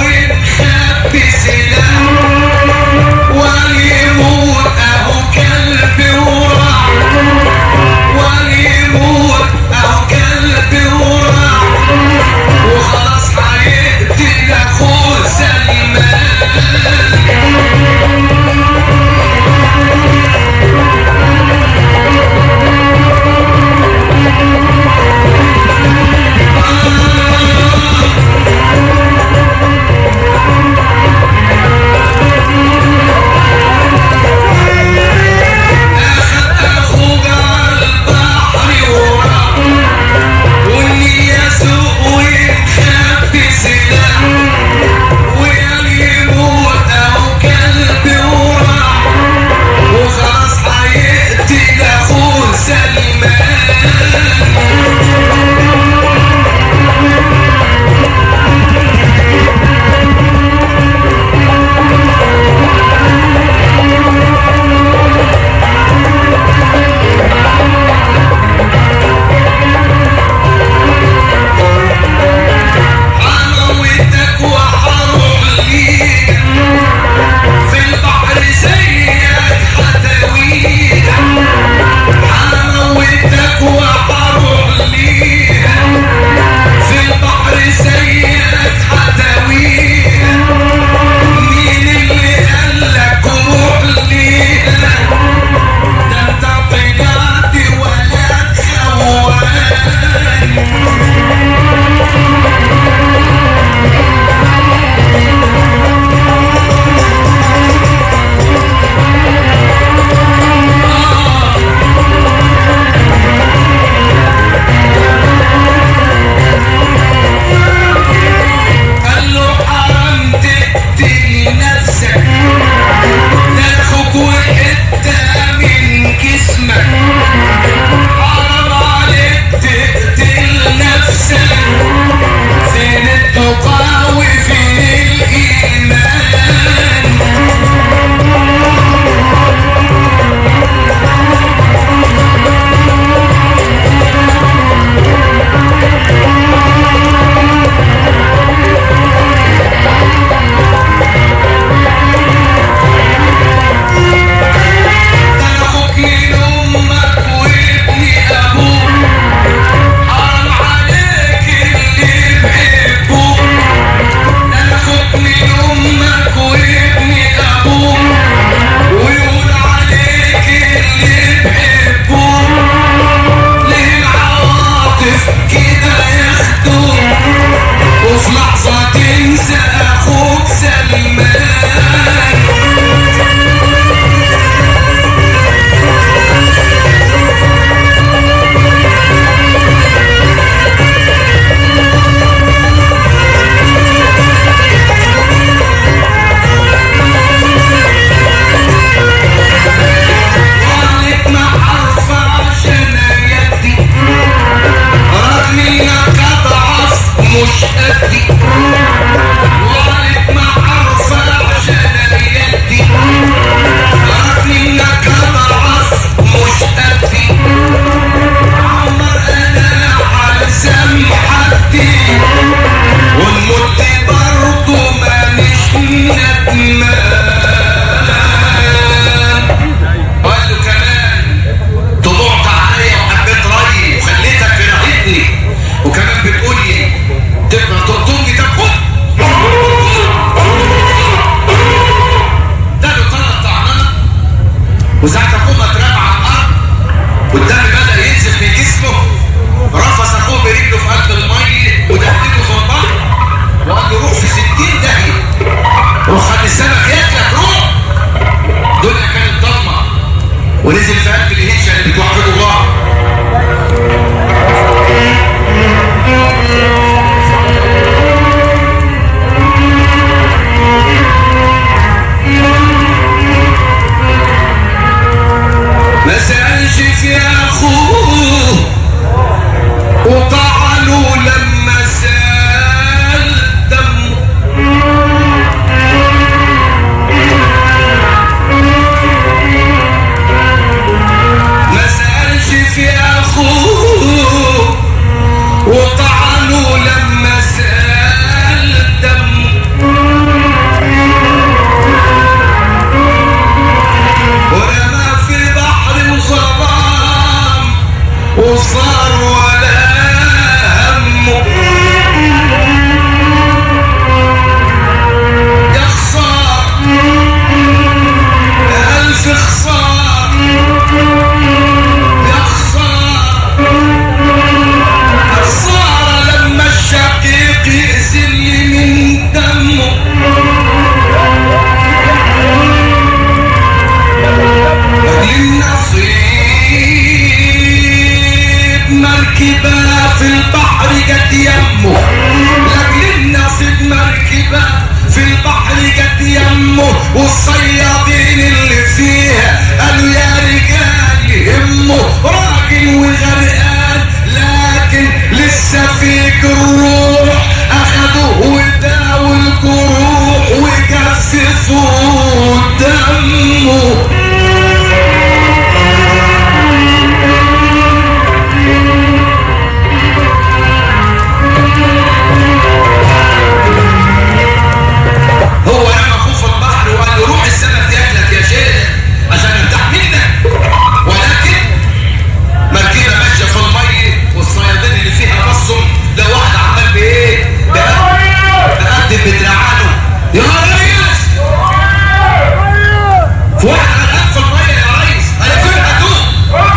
A: وساعة اخوه ما اترمى على الارض والدم بدأ ينزل من جسمه رفس اخوه برجله في قلب المية ودهنته في البحر وقال له روح في 60 داهية روح خد السمك ياكلك روح الدنيا كانت ضلمة ونزل في قلب الهيشة اللي بتوحد الله ما سألش في أخوه وطعنوا لما سال دمه ما سألش في أخوه وطعنوا لما سال دمه ورمى في بحر وظلام وصار ولا همه يا خسار ألف خسار يا خسار خسارة لما الشقيق يأذل من دمه للنصيب مركبة في البحر جت يمه لاجل النصيب مركبة في البحر جت يمه والصيادين اللي فيها قالوا يا رجال يهمه راجل وغرقان لكن لسه فيك الروح اخدوه وداوا الجروح وجففوا دمه هو رمى اخوه في البحر وقال له روح السمك ياكلك يا شيخ عشان ارتاح منك ولكن مركبه ماشيه في الميه والصيادين اللي فيها بصوا ده واحد عمال بايه؟ بقدم بدراعانه يا ريس في واحد غرقان في الميه يا ريس انا فين هتوه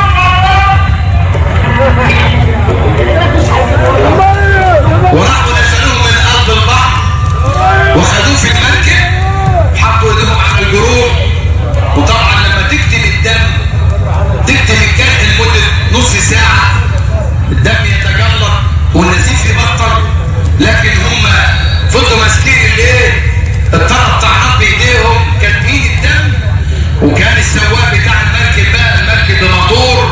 A: وراحوا نزلوه من ارض البحر وخدوه في المركب حطوا ايديهم على الجروح وطبعا لما تكتم الدم تكتم الجرح لمده نص ساعه الدم يتجلط والنزيف يبطل لكن هم فضلوا ماسكين الايه الطرف بتاع بايديهم كاتمين الدم وكان السواق بتاع المركب بقى المركب بموتور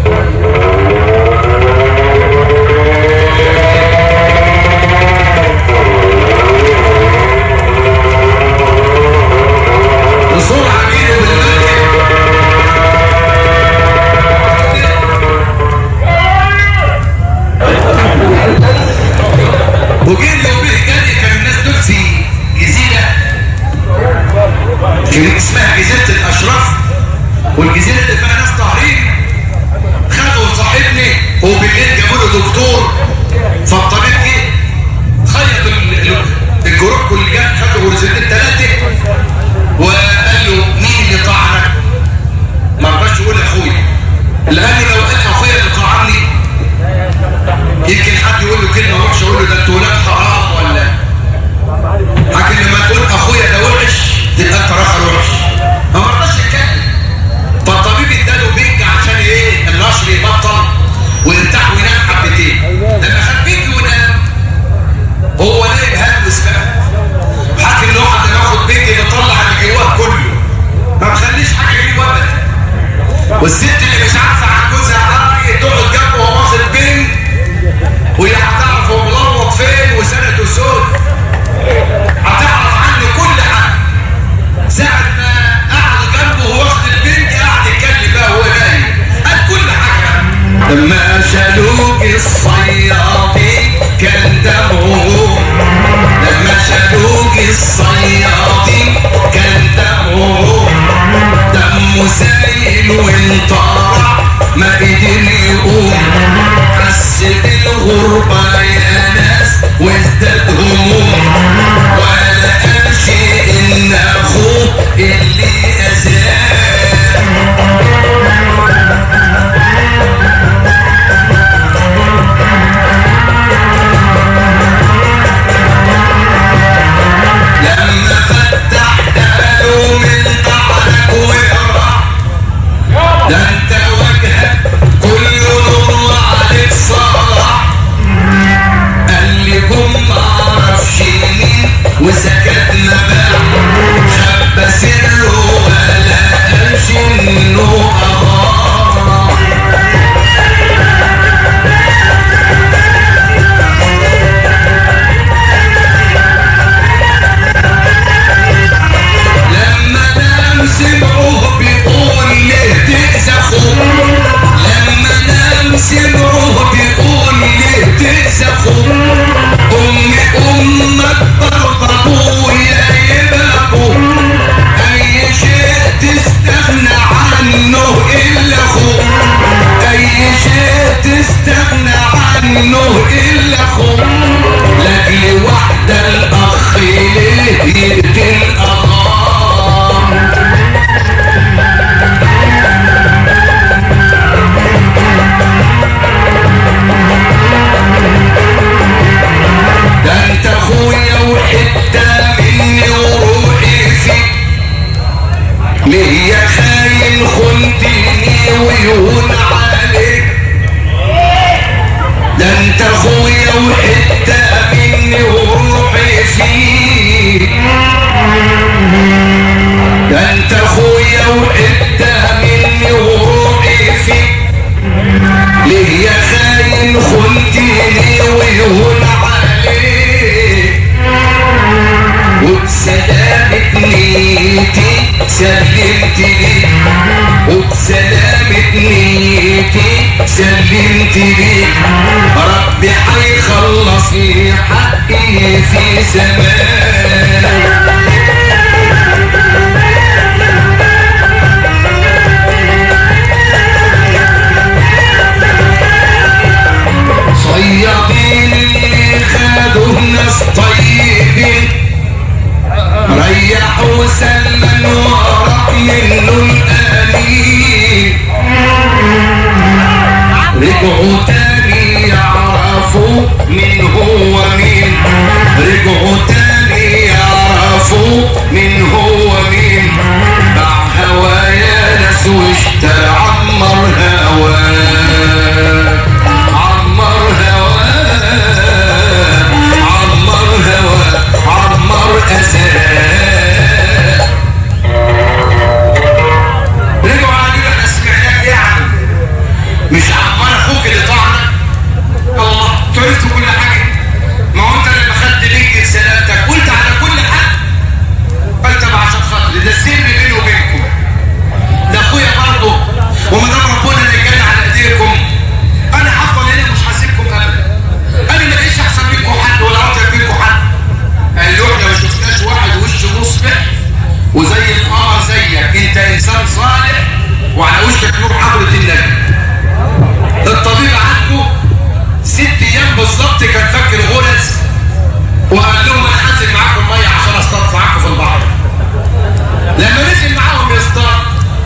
A: بسرعه بيده بالمركب وجه اليوم الجاي كان الناس دول في جزيره كانت اسمها جزيره الاشراف والجزيره اللي فيها ناس طاهرين خدوا صاحبني وبالليل جابوا له دكتور فالطبيب جه خيط ال- ال- الجروح اللي جاب خدوا غرزتين ثلاثه وقال له مين اللي طعنك؟ ما رضاش يقول اخويا لان لو قال اخويا اللي طعني يمكن حد يقول له كلمه وحشه يقول له ده انتوا ولاد حرام ولا لكن لما تقول اخويا ده وحش تبقى انت راجل وحش ما مرضاش يتكلم فالطبيب اداله بيج عشان ايه النشر يبطل ويرتاح وينام حبتين لما خد بيج ونام هو نايم هلوس بقى حاكم ان واحد لما ياخد بيج بيطلع اللي جواه كله ما بخليش حاجه يجيبه ابدا والست اللي مش عارفه عن جوزها راي تقعد جنبه وهو واخد بيج وهي هتعرف هو ملوط فين وسنته سود هتعرف عنه كل حاجه ساعة ما قعد جنبه وهو واخد البنت قعد يتكلم بقى وهو نايم قال كل حاجه لما شالوك الصيادين كان دمه لما شالوك الصيادين كان دمه دمه سايل وانطار وسكت ما باع خبى سره ولا قالش انه اخاه لما نام سمعوه بيقول ليه تأذى اخوه لما نام سمعوه بيقول ليه تأذى اخوه امي امك برضه ابويا يبقى ابوه اي شيء تستغنى عنه الا اخوه اي شيء تستغنى عنه الا اخوه لاجل واحده الاخ ليه يقتل اخاه ده انت اخويا وحته مني وروحي فيك ليه يا خاين خنتني ويهون عليك ده انت اخويا وحته مني وروحي فيك ده انت اخويا وحته مني وروحي فيك ليه يا خاين خنتني ويهون عليك وبسلامة نيتي سلمت ليك وبسلامة نيتي سلمت ليك ربي هيخلص لي حقي في زمان صيادين اللي خدوا ناس طيبين ريحوا سلما وراح منه الآلين رجعوا تاني يعرفوا مين هو مين رجعوا تاني يعرفوا مين هو مين باع هوايا ناس واشترى عمر هواه عمر هواه عمر هواه عمر أساه رجعوا قالوا احنا سمعناك ايه عم مش عمال اخوك اللي طعنك الله تعرفت كل حاجه ما هو انت لما خدت ليك سلامتك قلت على كل حد قلت طب عشان خاطري ده السر بيني وبينكم ده اخويا برضه وما دام ربنا اللي كان على ايديكم انا هفضل هنا مش هسيبكم ابدا انا ما لقيتش احسن منكم حد ولا اطيب منكم حد قال له احنا ما شفناش واحد وشه مصبح وزي القمر زيك انت انسان صالح وعلى وشك نور حضره النبي الطبيب عنده ست ايام بالظبط كان فاكر غرز وقال لهم انا هنزل معاكم ميه عشان اصطاد معاكم في البحر لما نزل معاهم يصطاد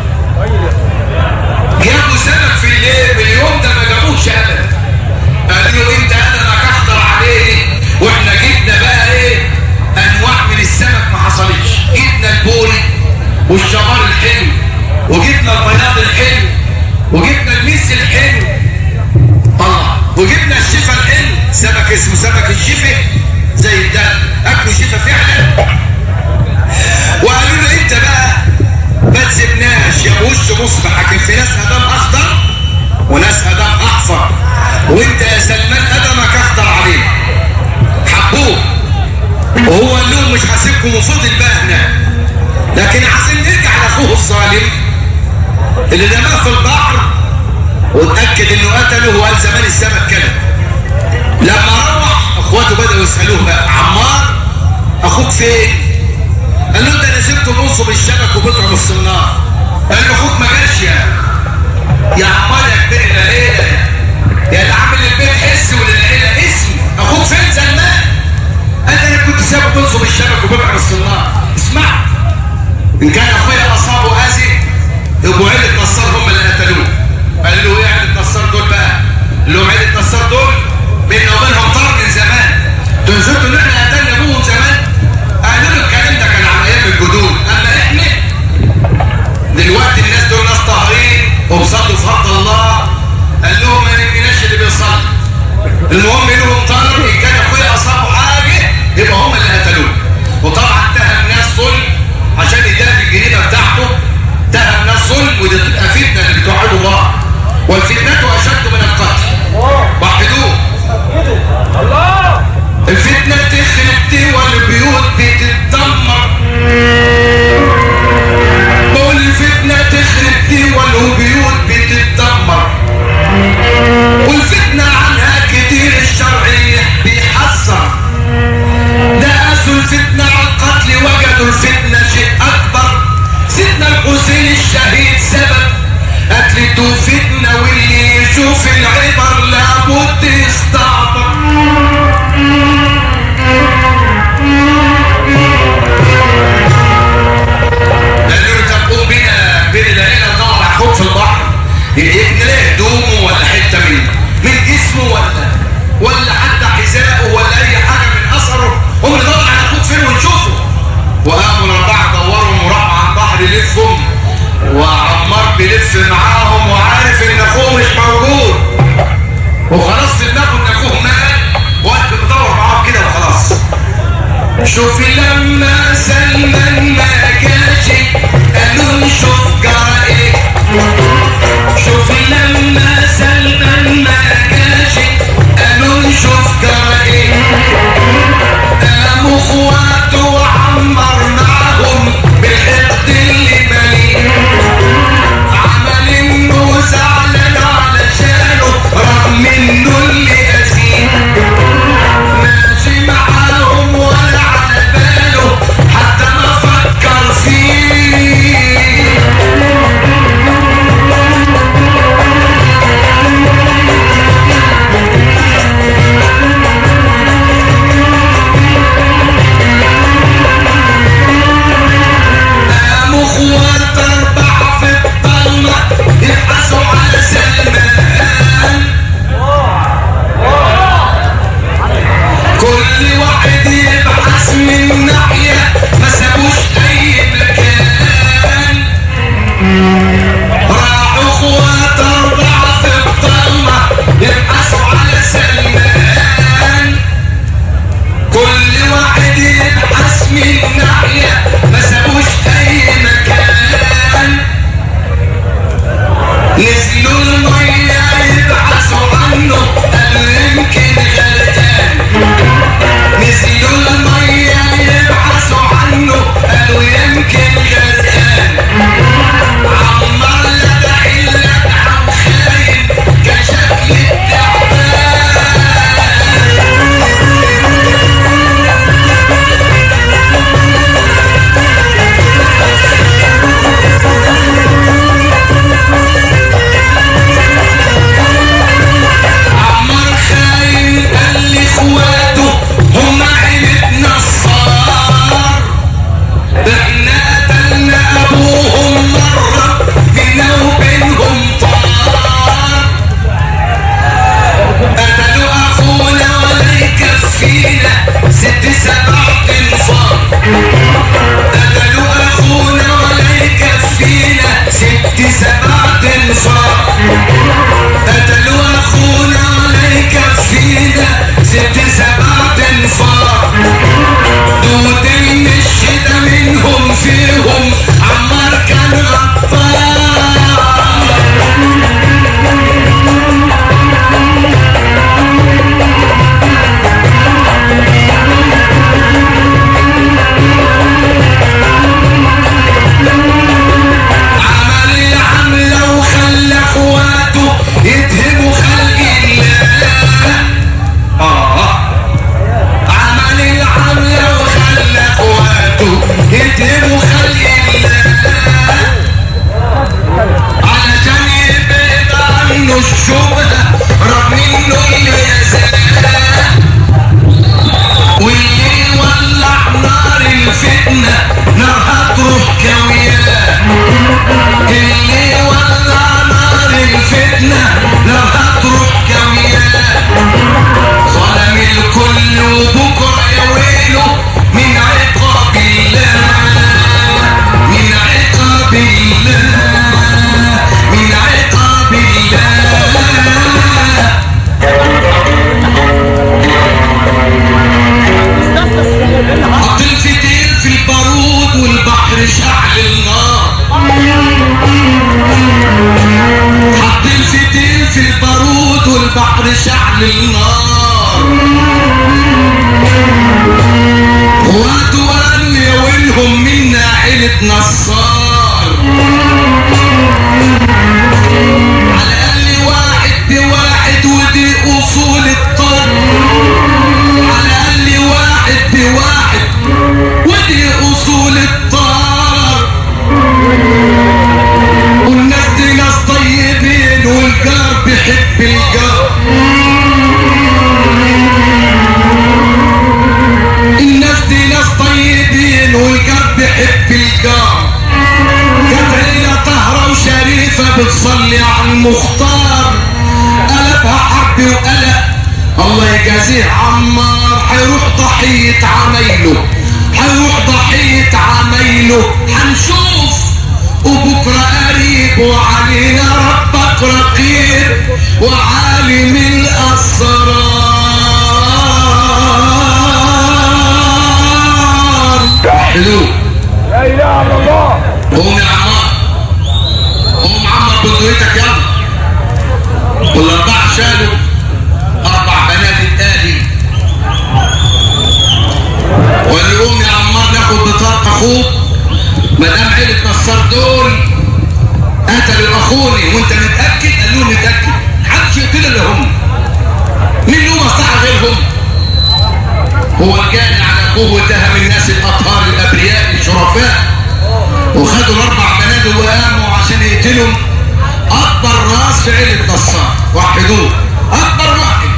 A: جابوا سمك في الليل في اليوم ده ما جابوش ابدا قالوا له انت قدمك اخضر عليه واحنا جبنا بقى ايه انواع من السمك ما حصلتش جبنا البوري والشمار الحلو وجبنا البياض الحلو وجبنا الميس الحلو طلع وجبنا الشفا الحلو سمك اسمه سمك الشفا زي ده اكلوا شفا فعلا وقالوا له انت بقى ما تسيبناش يا وش مصبح لكن في ناس ادم اخضر وناس ادم احفر وانت يا سلمان ادمك اخضر عليه حبوه وهو قال لهم مش هسيبكم وفضل بقى هناك لكن عايزين نرجع لاخوه الظالم اللي رماه في البحر واتاكد انه قتله وقال زمان السمك كده لما روح اخواته بداوا يسالوه بقى عمار اخوك فين قال له انت انا سبته منصب الشبك وبضرب الصنار قال له اخوك ما جاش يا يا عمار يا كبير العيله يا اللي عامل البيت حس وللعيله اسم اخوك فين سلمان قال انا كنت سابه منصب الشبك وبضرب الصنار اسمع ان كان اخويا اصابه اذى يبقوا عيله نصار هم اللي قتلوه قال له ايه عيله نصار دول بقى اللي هم عيله نصار دول بيننا وبينهم طار من زمان دول نسيتوا ان احنا قتلنا ابوهم زمان قالوا له الكلام ده كان على ايام الجدود اما احنا دلوقتي الناس دول ناس طاهرين وبيصلوا في حق الله قال لهم ما نبيناش اللي بيصلي المهم انهم طلبوا ان كان اخويا اصابه حاجه يبقى هم اللي قتلوه شوف لما سلمان ما جاش قالوا نشوف جرى ايه شوف لما سلمان ما جاش قالوا نشوف جرى ايه قاموا اخواته وعمر معهم بالحقد اللي مليء عمل انه زعلان علشانه رغم انه اللي اسير ماشي معاهم ولا على باله حتى ما فكر فيه قاموا اخوات اربعة في الضلمة يبحثوا على سلمان كل واحد يبحث من ناحية ما سابوش أي مكان راحوا اخوات أربعة في الضلمة يبحثوا على سلمان كل واحد يبحث من ناحية ما سابوش أي مكان نزلوا المية يبحثوا عنه قالوا يمكن غرقان نزلوا المية يبحثوا عنه قالوا يمكن غرقان عمر لدع اللدع وخاين كشكل التعبان عمر خاين قال لاخواته هم عيلة نصار احنا قتلنا ابوهم مرة بينا وبينهم طار قتلوا اخونا ولا يكفينا ست سبع تنفار قتلوا اخونا ولا يكفينا ست سبع تنفار قتلوا اخونا ولا يكفينا ست سبع تنفار دود الشدة منهم فيهم عمار كان غفار عمل العملة وخلى اخواته يتهموا خلق الله آه عمل العملة وخلى اخواته يتهموا خلق الله علشان يبعد عنه الشبهة رغم انه اللي يزال واللي يولع نار الفتنة نارها تروح كوياه اللي يولع نار الفتنة نارها تروح كوياه ظلم الكل وبكرة يا ويله من عقاب الله من عقاب الله من عقاب الله حط الفتيل في البارود والبحر شعل النار حط الفتيل في البارود والبحر شعل النار وقتوا قالوا يا ويلهم منا عيلة نصار على الأقل واحد بواحد ودي أصول الطرد على الأقل واحد بواحد ودي أصول الطار والناس دي ناس طيبين والجار بيحب الجار الناس دي ناس طيبين والجار بيحب الجار كترينا طهرة وشريفة بتصلي على المختار قلبها حرب وقلق الله يجازيه عمار حيروح ضحية عمايله حيروح ضحية عمايله حنشوف وبكرة قريب وعلينا ربك رقيب وعالم الأسرار وحدوه
B: لا اله الا الله
A: قوم يا عمار قوم عمر بندقيتك يلا والاربعه شالوا اربع بنات ادي وقال له قوم يا عمار ناخد بطاقه اخوك ما دام عيله نصار دول قتلوا اخوني وانت متاكد قال له متاكد محدش يقتل الا هم مين له مصلحه غيرهم هو الجاني على اخوه واتهم الناس الاطهار الابرياء الشرفاء وخدوا الاربع بنات وقاموا عشان يقتلوا اكبر راس في عيله نصار وحدوه اكبر واحد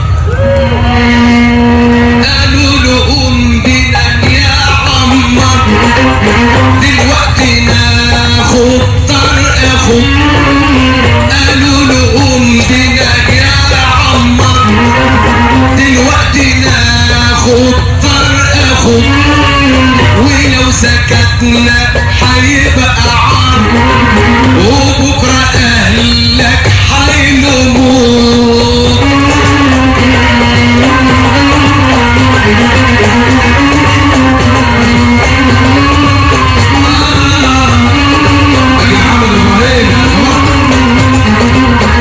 A: قالوا لهم بنا يا عمر دلوقتي ناخد طرق اخو قالوا لهم بنا يا عمر دلوقتي ناخد طرق اخو ولو سكتنا هيبقى عار وبكره اهلك هيلوموك أجي محمد إبراهيم يا جماعة.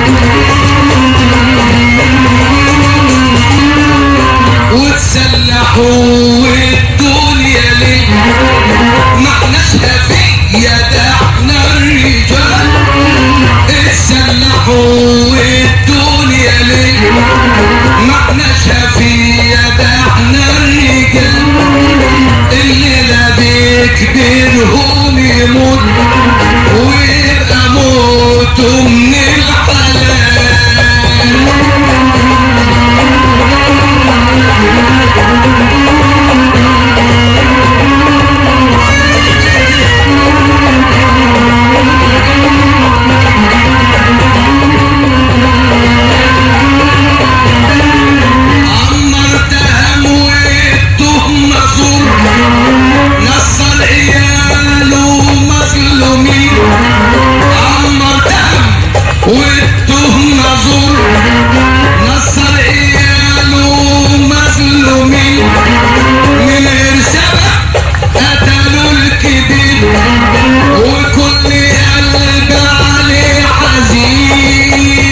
A: وتسلحوا والدنيا ليه ما احناش هفية ده احنا الرجال اتسلحوا والدنيا ليه ما احناش هفية ده احنا الرجال الليلة بكبرهم يموت ويبقى موته من الحلال عمرتهم وادهم مزور نصر عياله مظلومين عمرتهم وادهم مزور نصر عياله مظلومين من غير سبب قتلوا الكبير وكل قلب عليه حزين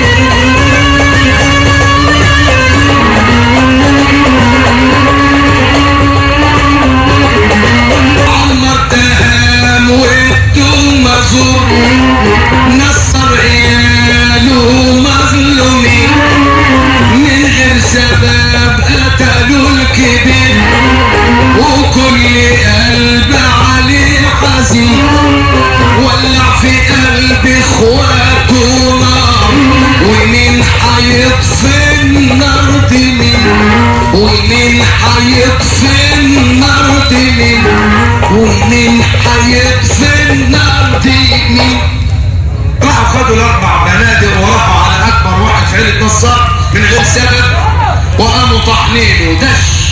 A: عمر تهام وانتم مزور نصر عياله مظلومين من غير سبب قتلوا الكبير وكل قلب عليه حزين ولع في قلب اخواته نار ومين حيطفي النار دي مين ومين حيطفي النار دي مين ومين حيطفي النار دي مين راحوا خدوا الاربع بنادق ورفعوا على اكبر واحد في عيله نصار من غير سبب وقاموا طحنينه دش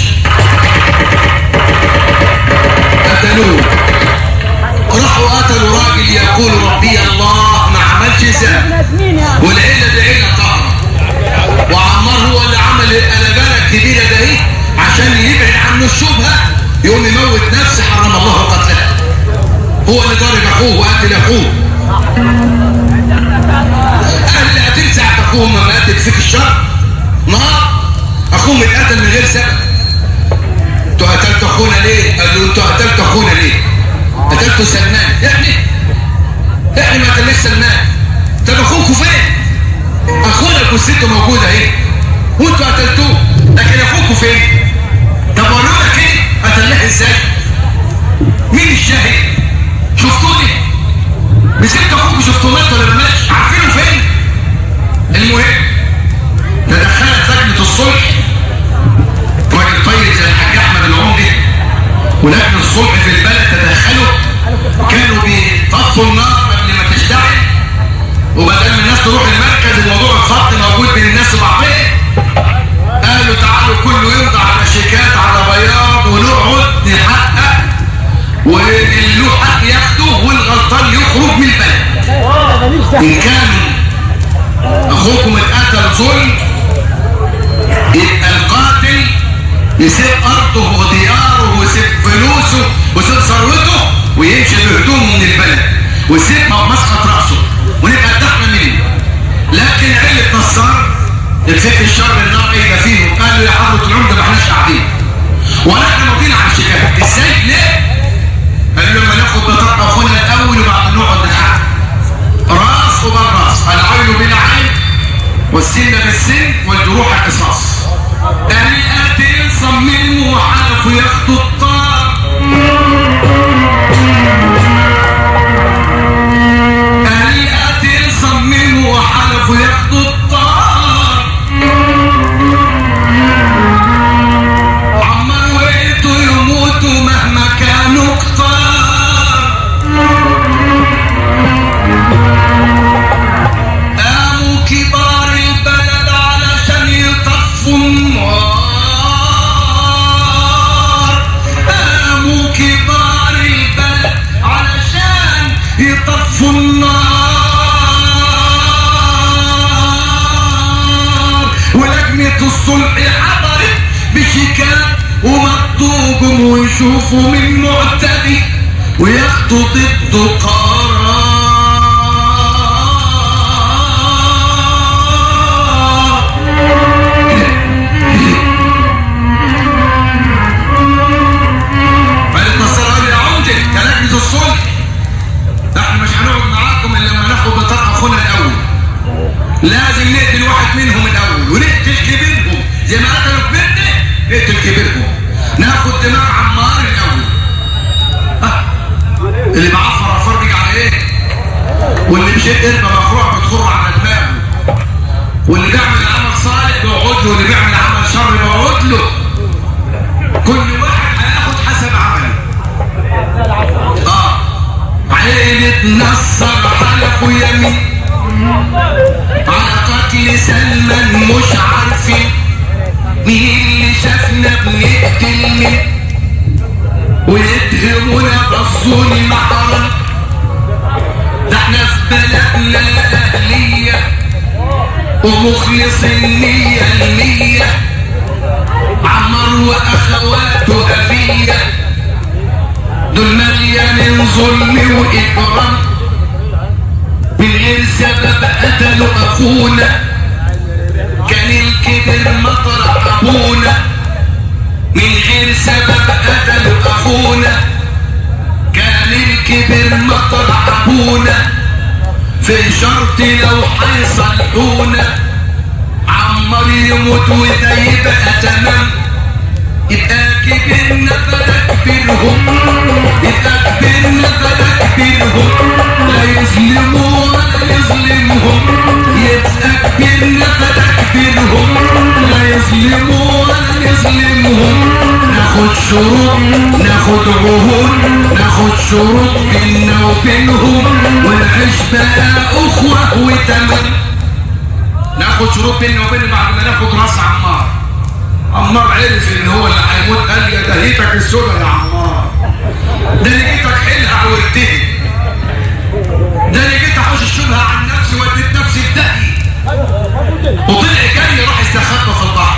A: قتلوه راحوا قتلوا راجل يقول ربي الله ما عملش ذنب والعيله دي عيله طاهره وعمار هو اللي عمل القلبانه الكبيره ده ايه عشان يبعد عنه الشبهه يقوم يموت نفسه حرم الله قتله هو اللي ضرب اخوه وقتل اخوه اهل اللي قتل ساعه اخوهم ما ماتت فيك الشر نار اخوهم اتقتل من غير سبب انتوا قتلتوا اخونا ليه؟ قالوا انتوا قتلتوا اخونا ليه؟ قتلتوا سلمان احنا احنا ما قتلناش سلمان طب اخوكوا فين؟ اخونا جثته موجوده اهي وانتوا قتلتوه لكن اخوكوا فين؟ طب ورونا كده قتلناه ازاي؟ مين الشاهد؟ شفتوني؟ مسكت اخوكوا شفتوه مات ولا ما ماتش؟ عارفينه فين؟ المهم تدخلت لجنه الصلح راجل طيب زي الحاج احمد العمدي ولجنه الصلح في البلد تدخلوا كانوا بيطفوا النار قبل ما تشتعل وبدل ما الناس تروح المركز الموضوع الخط موجود بين الناس وبعضهم قالوا تعالوا كله يمضي على شيكات على بياض ونقعد نحقق واللي له حق ياخده والغلطان يخرج من البلد ان كان اخوكم اتقتل ظلم يبقى القاتل يسيب ارضه ودياره ويسيب فلوسه ويسيب ويمشي بهدومه من البلد والست مسقط راسه ونبقى ارتحنا منه لكن عيلة نصار الست الشر النار ايه فيهم قالوا يا حضرة العمدة ما احناش قاعدين ولا احنا ماضيين على الشكاية ازاي ليه؟ قالوا لما ناخد بطاقة اخونا الاول وبعد نقعد نحقق راس وبالراس العين بالعين والسن بالسن والجروح قصاص القاتل صمم وحلف ياخدوا الطار القاتل صمم وحلف ياخدوا الطار عمر وقتوا يموتوا مهما كانوا كتار قاموا كبار البلد علشان يطفوا النار قاموا كبار البلد علشان يطفوا النار ولجنة الصلح حضرت بشكاك ومكتوبهم ويشوفوا من معتدي وياخدوا ضده قرار قالت نصر قال يا عمدة كلجنة الصلح احنا مش هنقعد معاكم الا لما ناخد بطاقة اخونا الاول لازم نقتل واحد منهم الاول ونقتل كبيرهم زي ما قتلوا كبيرنا نقتل كبيرهم ناخد دماغ عمار الاول ها اللي بعفر افرج على ايه واللي مشيت قربة مفروع بتخر على دماغه واللي بيعمل عمل صالح بيقعد له واللي بيعمل عمل شر بيقعد له كل واحد هياخد حسب عمله اه عيلة نصر حلفوا يمين على قتل سلمان مش عارفين مين اللي شافنا بنقتل مين ويتهمونا بالظلم حرام ده احنا في بلدنا اهليه ومخلص النية المية عمر واخواته افيه دول مليانين ظلم واكرام من غير سبب قتلوا اخونا كان الكبر مطرح ابونا من غير سبب قتلوا اخونا كان الكبر مطرح ابونا في شرط لو هيصلحونا عمر يموت وده يبقى تمام يبقى كبرنا بلا كبرهم يبقى كبرنا بلا كبرهم لا يظلموا ولا يظلمهم يبقى كبرنا بلا كبرهم لا يظلموا ولا يظلمهم ناخد شروط ناخد عهود ناخد شروط بينا وبينهم ونعيش بقى اخوة وتمام ناخد شروط بينا وبينهم بعد ما ناخد راس عمار عمار عرف ان هو اللي هيموت قال يا دهيتك السودا يا عمار ده اللي جيتك حلها وارتهي ده اللي جيت احوش الشبهه عن نفسي وديت نفسي بدقي وطلع جري راح يستخبى في البحر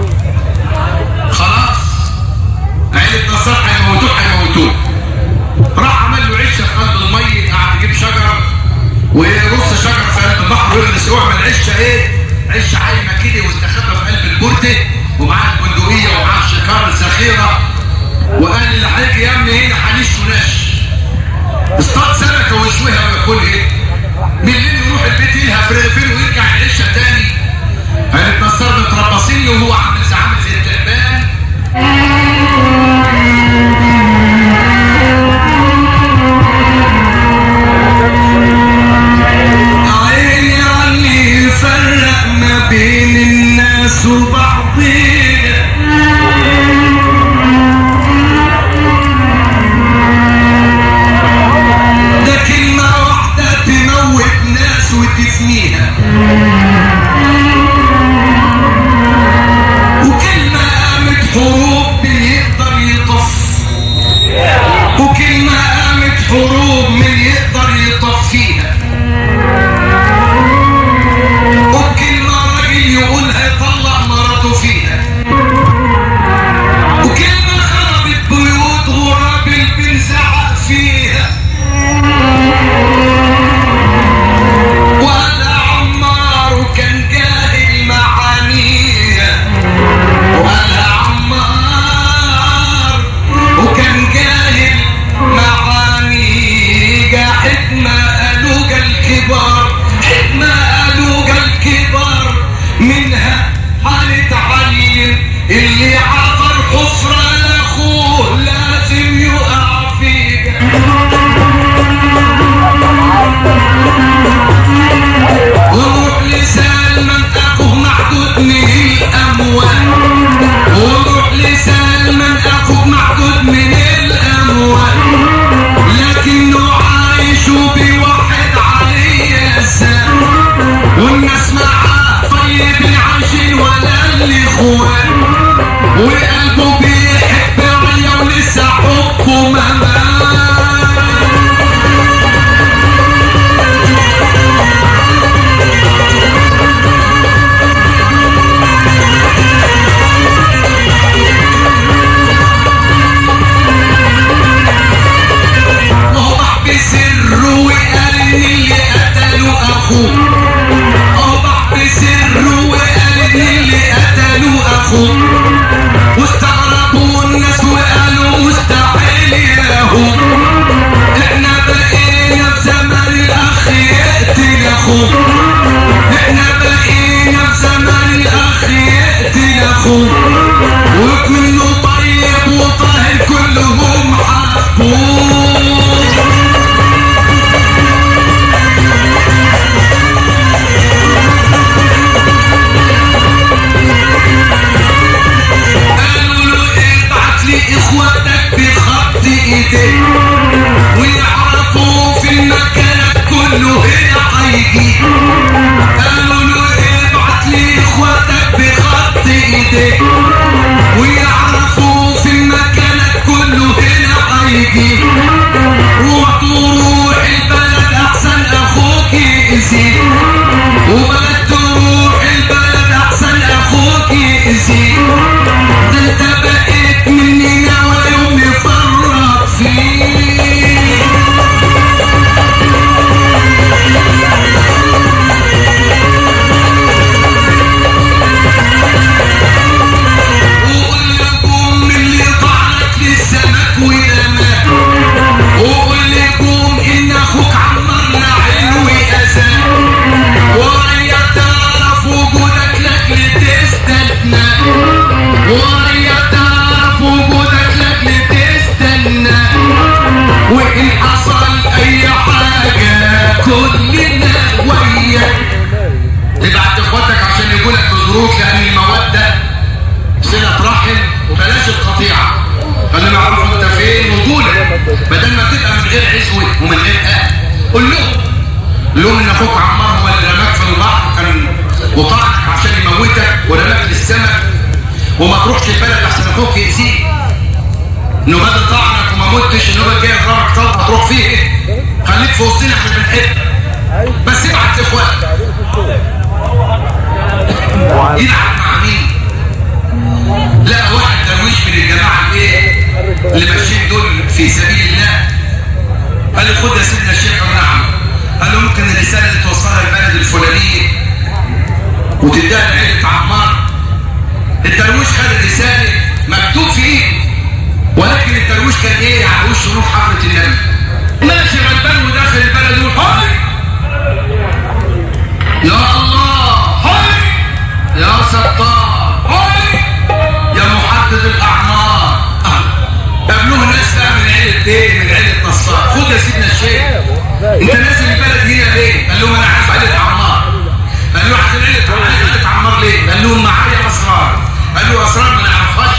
A: خلاص عيلة نصار هيموتوه هيموتوه راح عمل له عشه في قلب الميه قعد يجيب شجره ويرص شجر في قلب البحر ويغرس يعمل عشه ايه؟ عشه عايمه كده واستخبى في قلب البرده ومعاه البندقيه ومعاه شكار ذخيره وقال اللي هيجي يا ابني هنا هنشوي نش اصطاد سمكه ويشويها وياكلها بالليل يروح البيت يلها في رغيفين ويرجع العشه تاني قالت نصار متربصين له وهو عامل زي عامل زي التعبان عيني عني يفرق ما بين الناس وبعضينا ايديه ويعرفوا في المكان كله هنا هيجي قالوا له ابعت لي اخواتك بخط ايديه ويعرفوا في المكان كله هنا هيجي روح تروح البلد احسن اخوك يأذيك وبلد تروح البلد احسن اخوك يأذيك ده انت بقيت مننا ولا يوم نفرط فيك وقول لكم اللي طعنك للسمك ورماك وقول لكم ان اخوك عمر لعين واذاك وهي تعرف وجودك لاجل تستنى وهي تعرف وجودك لاجل تستنى وان حصل اي حاجه كلنا وياك تبعت اخواتك عشان يقولك بظروف لان الموده صلة رحم وبلاش القطيعة خلينا نعرف انت فين وطولك بدل ما تبقى من غير عزوة ومن غير اهل قول لهم قول لهم ان اخوك عمار هو اللي رماك في البحر كان وطعنك عشان يموتك ورماك للسمك وما تروحش البلد احسن اخوك يأذيك انه بدل طعنك وما متش ان هو جاي يضربك طلقه تروح فيه ايه خليك في وسطنا احنا بنحبك بس ابعت لاخواتك يلعب مع مين لا واحد درويش من الجماعة الايه اللي ماشيين دول في سبيل الله قال له خد يا سيدنا الشيخ قال نعم قال له ممكن الرسالة اللي توصلها البلد الفلانية وتديها لعيلة عمار الدرويش خد الرسالة مكتوب في ايده ولكن الدرويش كان ايه على وش روح حضرة النبي ماشي غلبان وداخل البلد يقول هاي يا الله هاي يا ستار هاي يا محدد الاعمار قابلوه الناس بقى من عيله ايه من عيله نصار خد يا سيدنا الشيخ انت نازل البلد هنا ليه قال لهم انا عارف عيله عمار قال له عايز عيله عايز عيله عمار ليه قال لهم معايا اسرار قال له اسرار ما نعرفهاش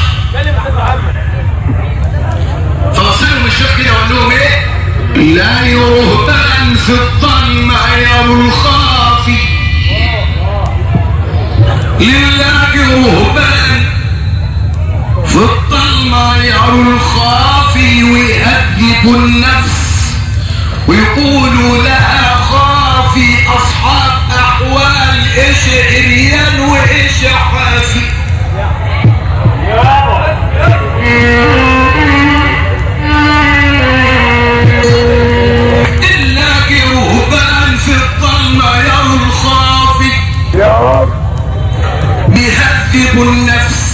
A: فبص لهم الشيخ كده وقال لهم ايه لا يرهبن في الظلم يرى الخافي لله رهبان في الظلمة يرى الخافي ويهدد النفس ويقولوا لها خافي أصحاب أحوال إيش عريان وإيش حافي إلا رهبان في الظلمة يرى الخافي
B: يا رب
A: بيهذب النفس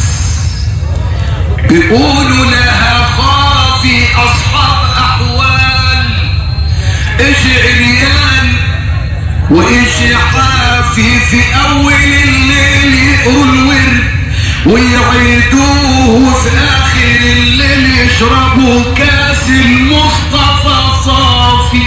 A: بيقولوا لها خافي اصحاب احوال ايش عريان وايش حافي في اول الليل يقروا الورد ويعيدوه في اخر الليل يشربوا كاس المصطفى صافي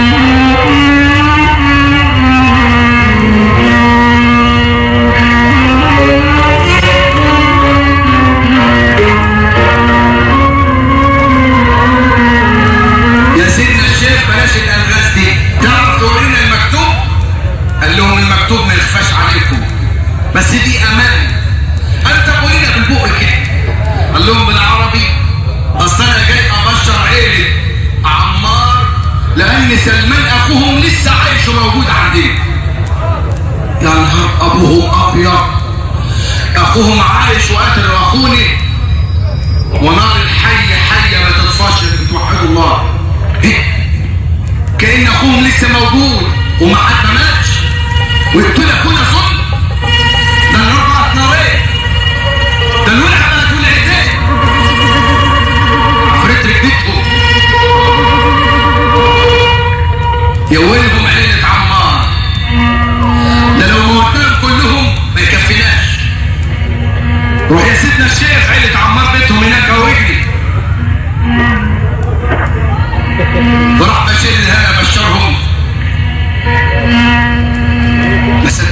A: يا سيدنا الشيخ بلاش الالغاز دي تعرف تقول لنا المكتوب قال لهم المكتوب ما يخفاش عليكم بس دي امان قال طب قول لنا بالبق كده قال لهم بالعربي اصل انا جاي ابشر عيله عمار لان سلمان اخوهم لسه عايش وموجود عندنا يا نهار ابوهم ابيض اخوهم عايش وقتل اخوني ونار الحي حية ما تطفاش بتوحدوا الله إيه؟ كأن أخوهم لسه موجود وما حد ما ماتش ويقتل أخونا صلب ده النار بقت نارين ده الولع بقت ولعتين عفريت ركبتهم يا ويلهم عيلة عمار ده لو موتناهم كلهم ما يكفيناش روح يا سيدنا الشيخ عيلة عمار بيتهم هناك اهو اجري فراح بشير الهنا بشرهم ما صدقوش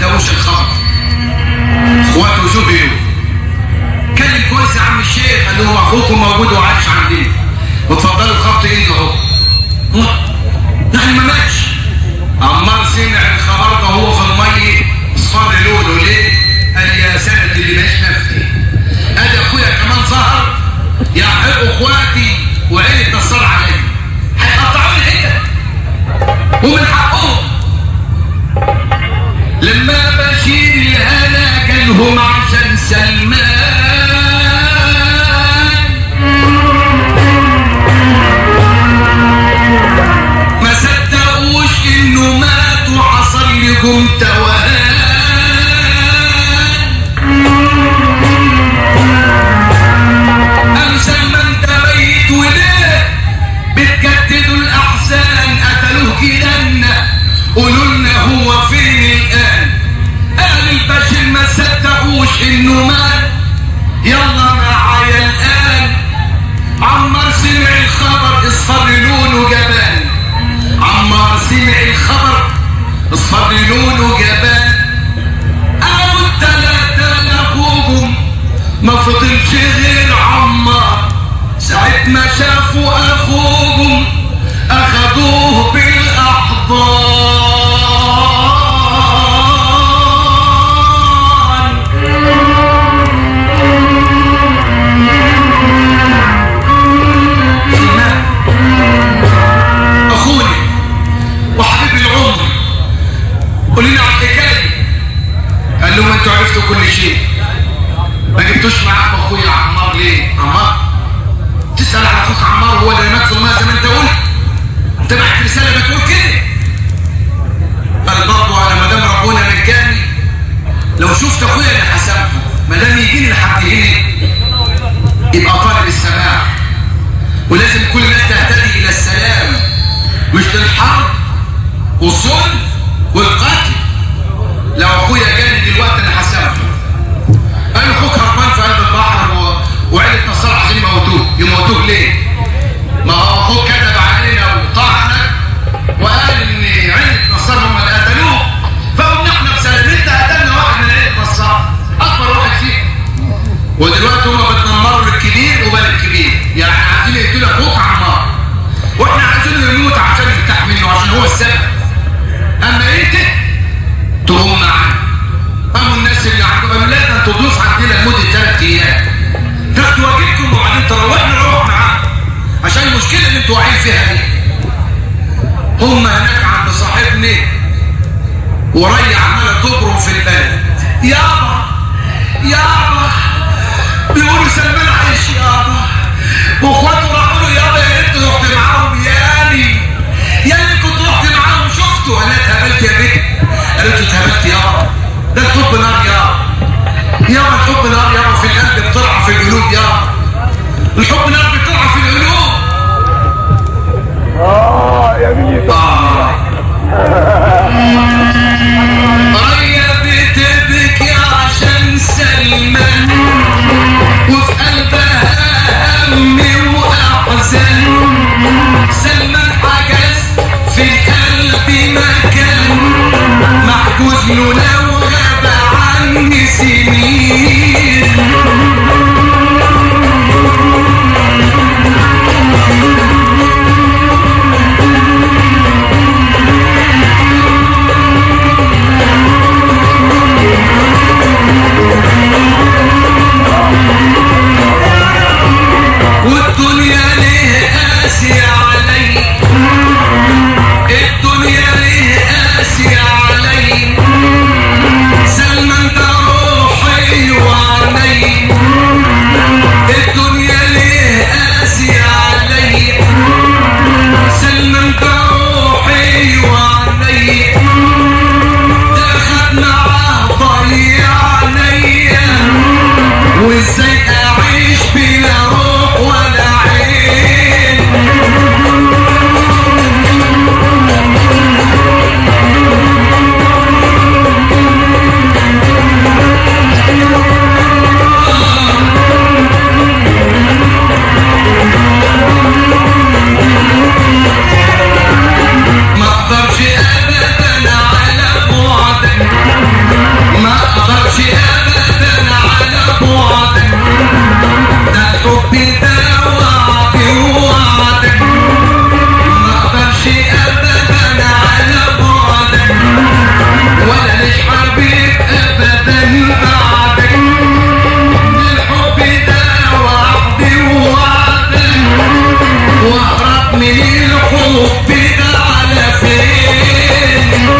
A: يحب اخواتي وعيلة نصر علي هيقطعوني حتة ومن حقهم لما بشير الهنا جالهم عشان سلمان ما صدقوش انه مات وحصل لهم توهان امسا ما انت ميت وليه بتجددوا الاحزان قتلوه جيراننا قولوا لنا هو فين الان قال البشر ما صدقوش انه مات يلا معايا الان عمار سمع الخبر اصفر لونه جبان عمار سمع الخبر اصفر لونه جبان قالوا التلاتة لأخوهم ما فضلش غير عمار ساعة ما شافوا أخوهم أخدوه بالأحضان سلمان اخونا وحبيب العمر قول لنا على الحكايه قال لهم انتوا عرفتوا كل شيء ما جبتوش معاكم اخويا عمار ليه عمار تسال على اخوك عمار هو اللي مات في الماء زي ما انت قلت انت بعت رساله بتقول كده قال برضه على ما دام ربنا مجاني لو شفت اخويا اللي حسبته ما دام يجيني لحد هنا يبقى طالب السماح ولازم كل الناس تهتدي الى السلام مش للحرب والظلم والقتل لو اخويا جاني دلوقتي انا حسبته قال اخوك هربان في قلب البحر و... وعيلة نصار عايزين يموتوه يموتوه ليه؟ ما هو اخوك كذب علينا وطعنك وقال ان عيلة نصار هم اللي قتلوه فقلنا احنا بسلام انت قتلنا واحد من عيلة نصار اكبر واحد فيهم ودلوقتي هم بتنمروا للكبير وبال الكبير يعني عايزين يقتلوا اخوك عمار واحنا عايزينه يموت عشان نرتاح منه عشان هو السبب اما انت تقوم معاه قاموا الناس اللي عندهم قالوا لا ده انتوا ضيوف عندنا لمده ثلاث ايام تاخدوا واجبكم وبعدين تروحوا نروح معاه عشان المشكله اللي انتوا واقعين فيها دي هم هناك عند صاحبنا وريا عماله تبرم في البلد يابا يابا بيقولوا سلمان عايش يابا واخواته راحوا له يابا يا ريت رحت معاهم ياني ياني كنت رحت معاهم شفته انا اتهبلت يا بنت قالت له اتهبلت يابا ده الحب نار يابا يابا الحب نار يابا في القلب بتطلع في القلوب يابا الحب نار بتطلع في القلوب
B: اه يا بني
A: آه. ريا بتبكي عشان سلمان وفي قلبها هم واحزان سلمان حجز في القلب مكان محجوز له لو غاب عني من الحب ده على فين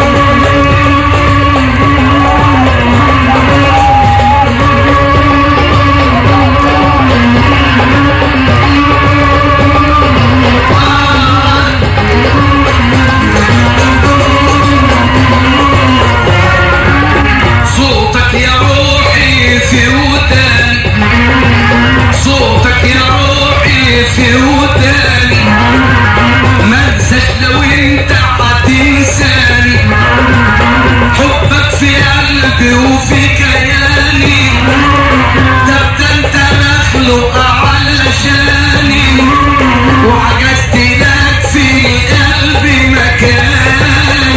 A: صوتك يا روحي في وداني صوتك يا روحي في وداني ما انساش لو انت هتنساني حبك في قلبي وفي كياني طب ده انت مخلوق علشاني وعجزت لك في قلبي مكاني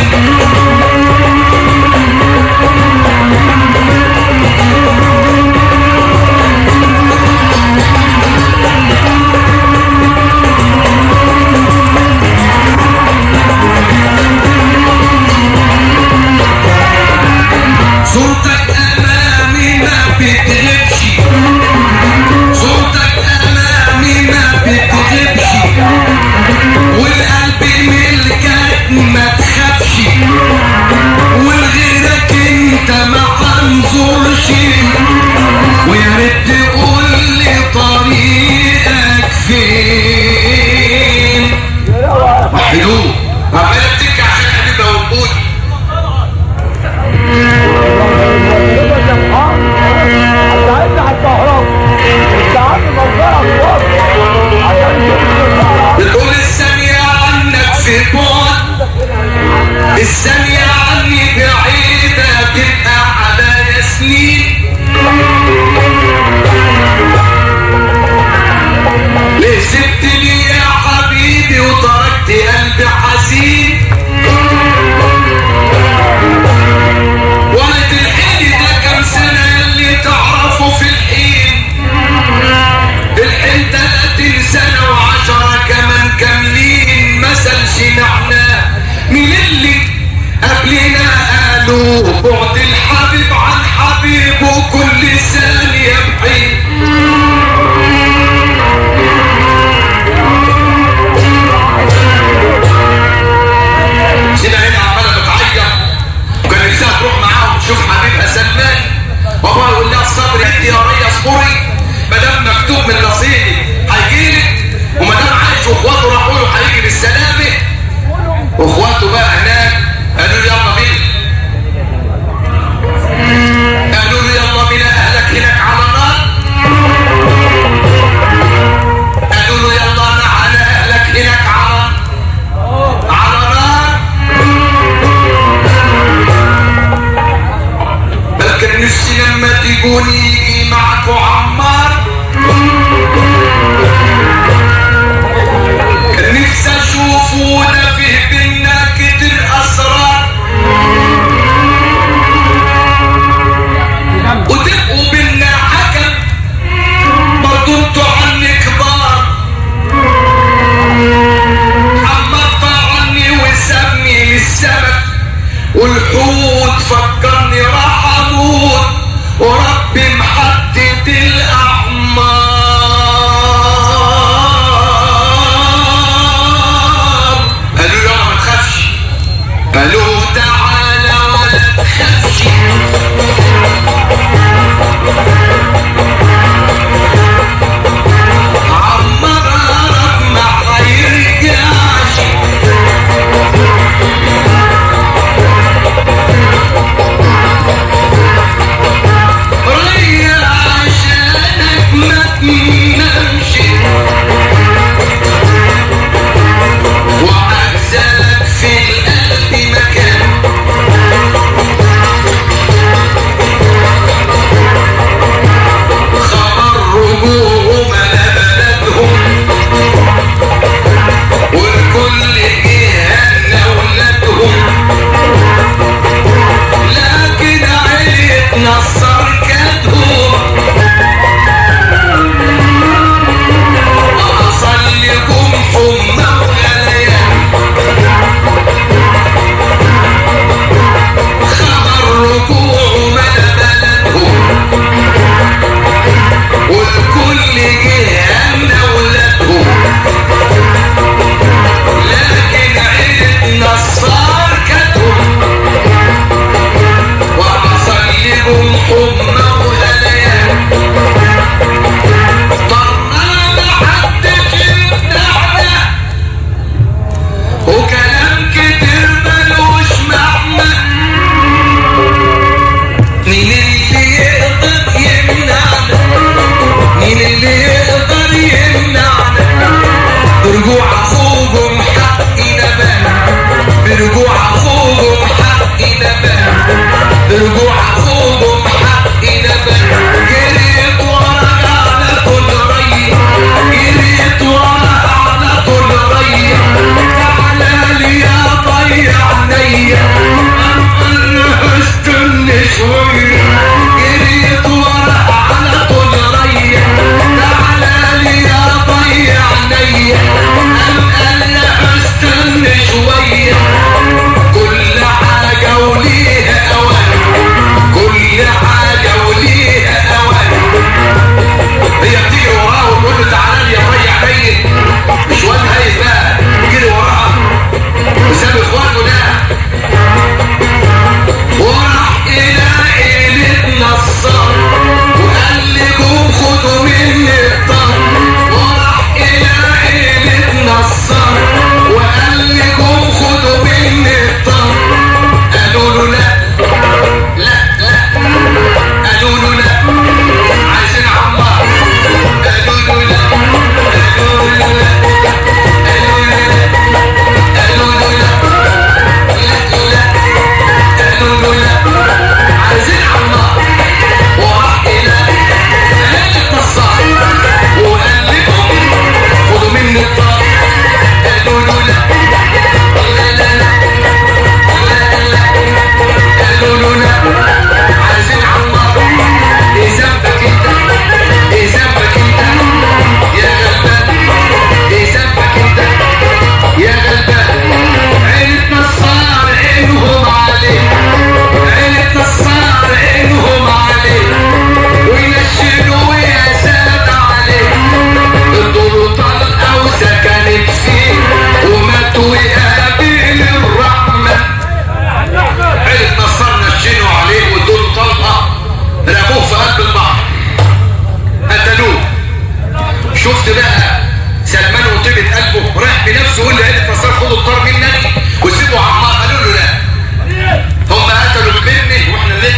A: صورتك امامي ما بتغيبش صورتك امامي ما بتغيبش والقلب ملكك ما تخافش والغيرك انت ما هنزورش ويا ريت تقول لي طريقك فين وحدوه ربنا يبتك عشان حبيبه وقبولي
B: هتساعدني على الكهرباء وتساعدني منظرك واضح عشان تمشي الكهرباء
A: بتقول الثانية عنك في بعد الثانية عني بعيدة تبقى على سنين ليه سبتني يا حبيبي وتركت قلبي حزين ولد الحين ده كم سنة اللي تعرفه في الحين الحين تلاتين سنة وعشرة كمان كاملين مثل شنعنا من اللي قبلنا قالوا بعد الحبيب عن حبيبه كل ثانية بحين سيدة هنا عمالة بتعيط وكان نفسها تروح معاهم تشوف حبيبها سلمان بابا يقول لها الصبر انت يا ريا اصبري ما دام مكتوب من نصيبي هيجيلك وما دام عايش واخواته راحوا له هيجي بالسلامه واخواته بقى هناك قالوا له يلا بينا قالوا له يلا بينا اهلك هناك على نار قالوا له يلا انا على اهلك هناك على على نار بل كان نفسي لما تجوني يجي معكوا عمار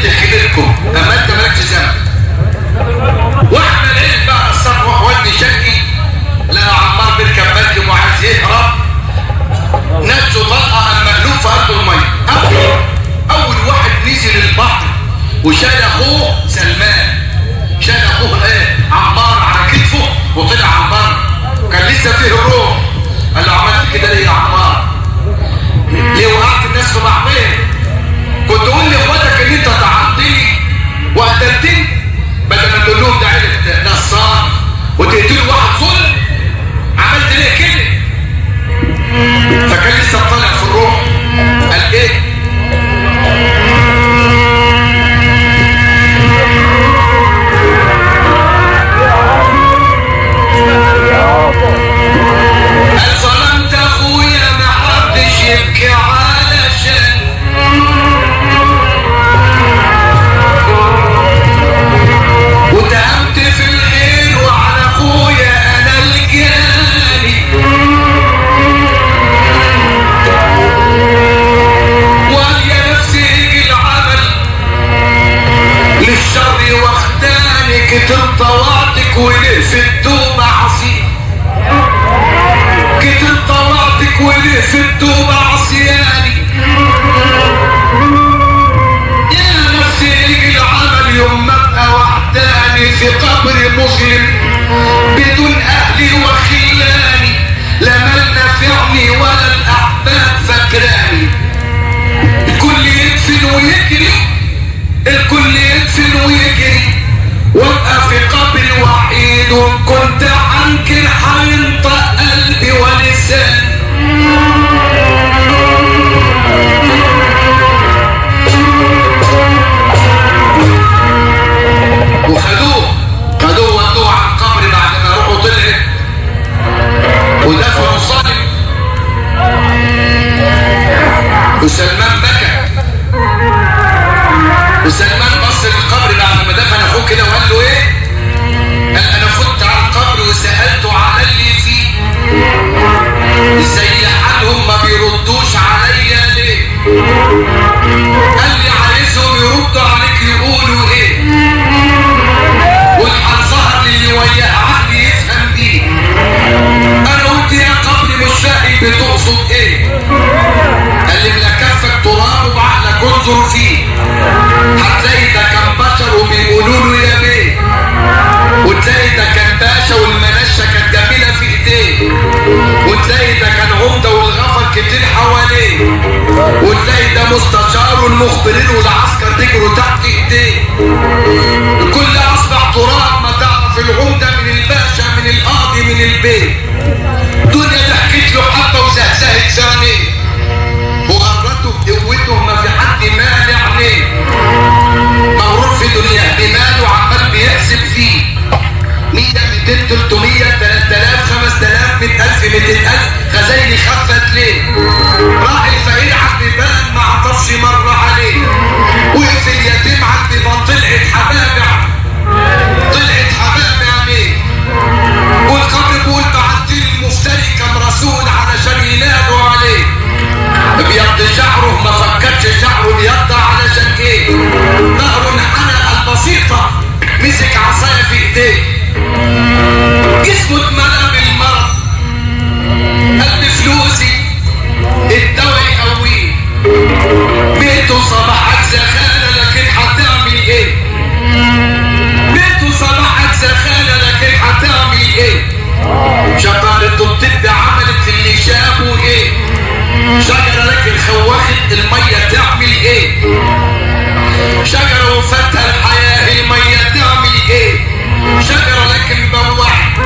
A: اللي خلقكم اما انت مالكش ذنب واحنا العيل بقى الصبح وابن شقي لا عمار بيركب مركب وعايز يهرب نفسه طلقه قام مقلوب في قلب الميه اول اول واحد نزل البحر وشال اخوه سلمان شال اخوه ايه عمار على كتفه وطلع عمار كان لسه فيه الروح قال له عملت كده ليه يا عمار ليه وقعت الناس في بعضين كنت قول لاخواتك ان انت تعضني وقتلتني بدل ما تقول لهم ده عيله نصار وتقتلوا واحد ظلم عملت ليه كده فكان لسه طالع في الروح قال ايه قال ظلمت اخويا ما حدش يبكي علشان وتهمت في الخير وعلى اخويا انا الجاني وقال يا نفسي يجي العمل للشر واختاني كتر طوعتك وليه في الدوب عصير كتر طوعتك وليه في الدوب عصياني يا نفسي يجي العمل يوم ما ابقى وحداني في قبر مظلم بدون اهلي وخلاني لا مال نافعني ولا الاحباب فاكراني الكل يدفن ويجري الكل يدفن ويجري وابقى في قبر وحيد وان كنت انكر هينطق قلبي ولساني وخدوه خدوه ودوه على القبر بعد ما روحه طلعت ودفنوا صالح وسلمان بكى وسلمان بص للقبر بعد ما دفن اخوه كده وقال له ايه؟ قال انا فت على القبر وسالته على اللي فيه ازاي حالهم ما بيردوش عليا ليه؟ قال لي عايزهم يردوا عليك يقولوا ايه؟ والحال ظهر لي اللي وياه عقلي يفهم بيه انا قلت يا قبر مش فاهم بتقصد ايه؟ قال لي من كفك تراب وبعقلك انظر فيه هتلاقي ده كان بشر وبيقولوا له يا بيه وتلاقي ده كان باشا والمنشه كانت جميله في ايديه وتلاقي ده كان عمده والغفر كتير حواليه وتلاقي ده مستشار والمخبرين والعسكر بيجروا تحت ايديه الكل اصبح تراب ما تعرف العمده من الباشا من القاضي من البيت الدنيا ضحكت له حبه وزهزهت ثانيه وغرته بقوته ما في حد مانع عليه مغرور في دنيا بماله عمال بيحسب فيه 100 200 300 3000 5000 100000 200000 خزايني خفت ليه راح الفقير عند البلد ما عطفش مره عليه وقف اليتيم عند ما طلعت حبابع طلعت حبابع ليه والقبر بيقول بعت لي المفتري كم رسول علشان ينادوا عليه ابيض شعره ما فكتش شعره ابيض علشان ايه نهر انحنى البسيطة مسك عصاية في ايديه جسمه اتملى بالمرض قد فلوسي الدواء يقويه بيته صباحك زخانة لكن هتعمل ايه بيته صباحك زخانة لكن هتعمل ايه شطارة الطب عملت اللي شافه ايه شجرة لكن خوخت المية تعمل ايه شجرة وفتها الحياة المية تعمل ايه شجرة لكن بوحت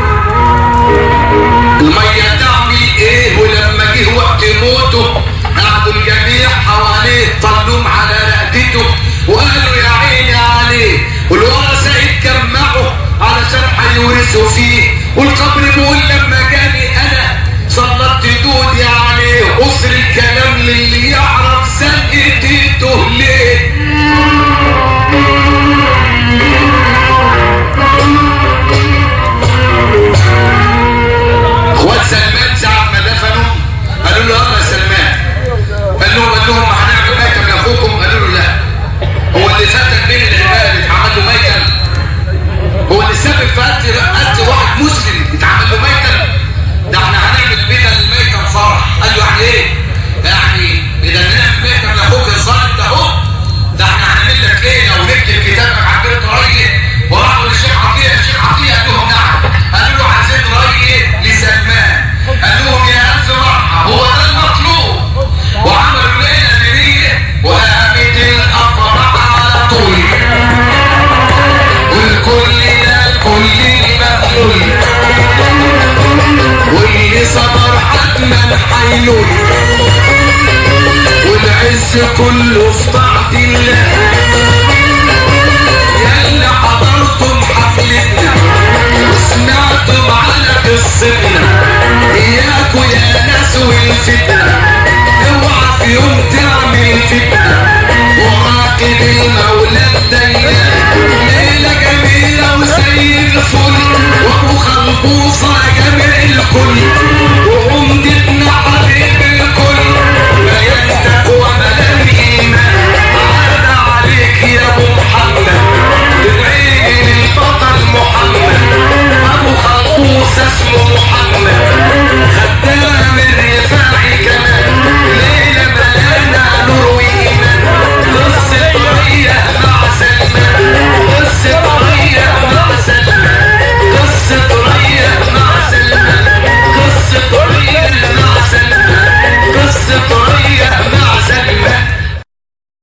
A: المية تعمل ايه ولما جه وقت موته قعدوا الجميع حواليه طلوم على رقبته وقالوا يا عيني عليه والورثة اتجمعوا علشان هيورثوا فيه والقبر بيقول لما جاني انا سلطت دودي عليه قصر الكلام للي يعرف سنقتته ليه اخوات سلمان ساعة ما دفنوا قالوا له يلا يا سلمان قال لهم قال لهم هنعمل ميتم لاخوكم قالوا له لا هو اللي فات اللولي والعز كله في طاعة الله يلا حضرتم حفلتنا وسمعتم على قصتنا اياكوا يا ناس والفتنة اوعى في يوم تعمل فتنة وراقب المولى الديان ليلة جميلة وزي الفل وابو خلبوصة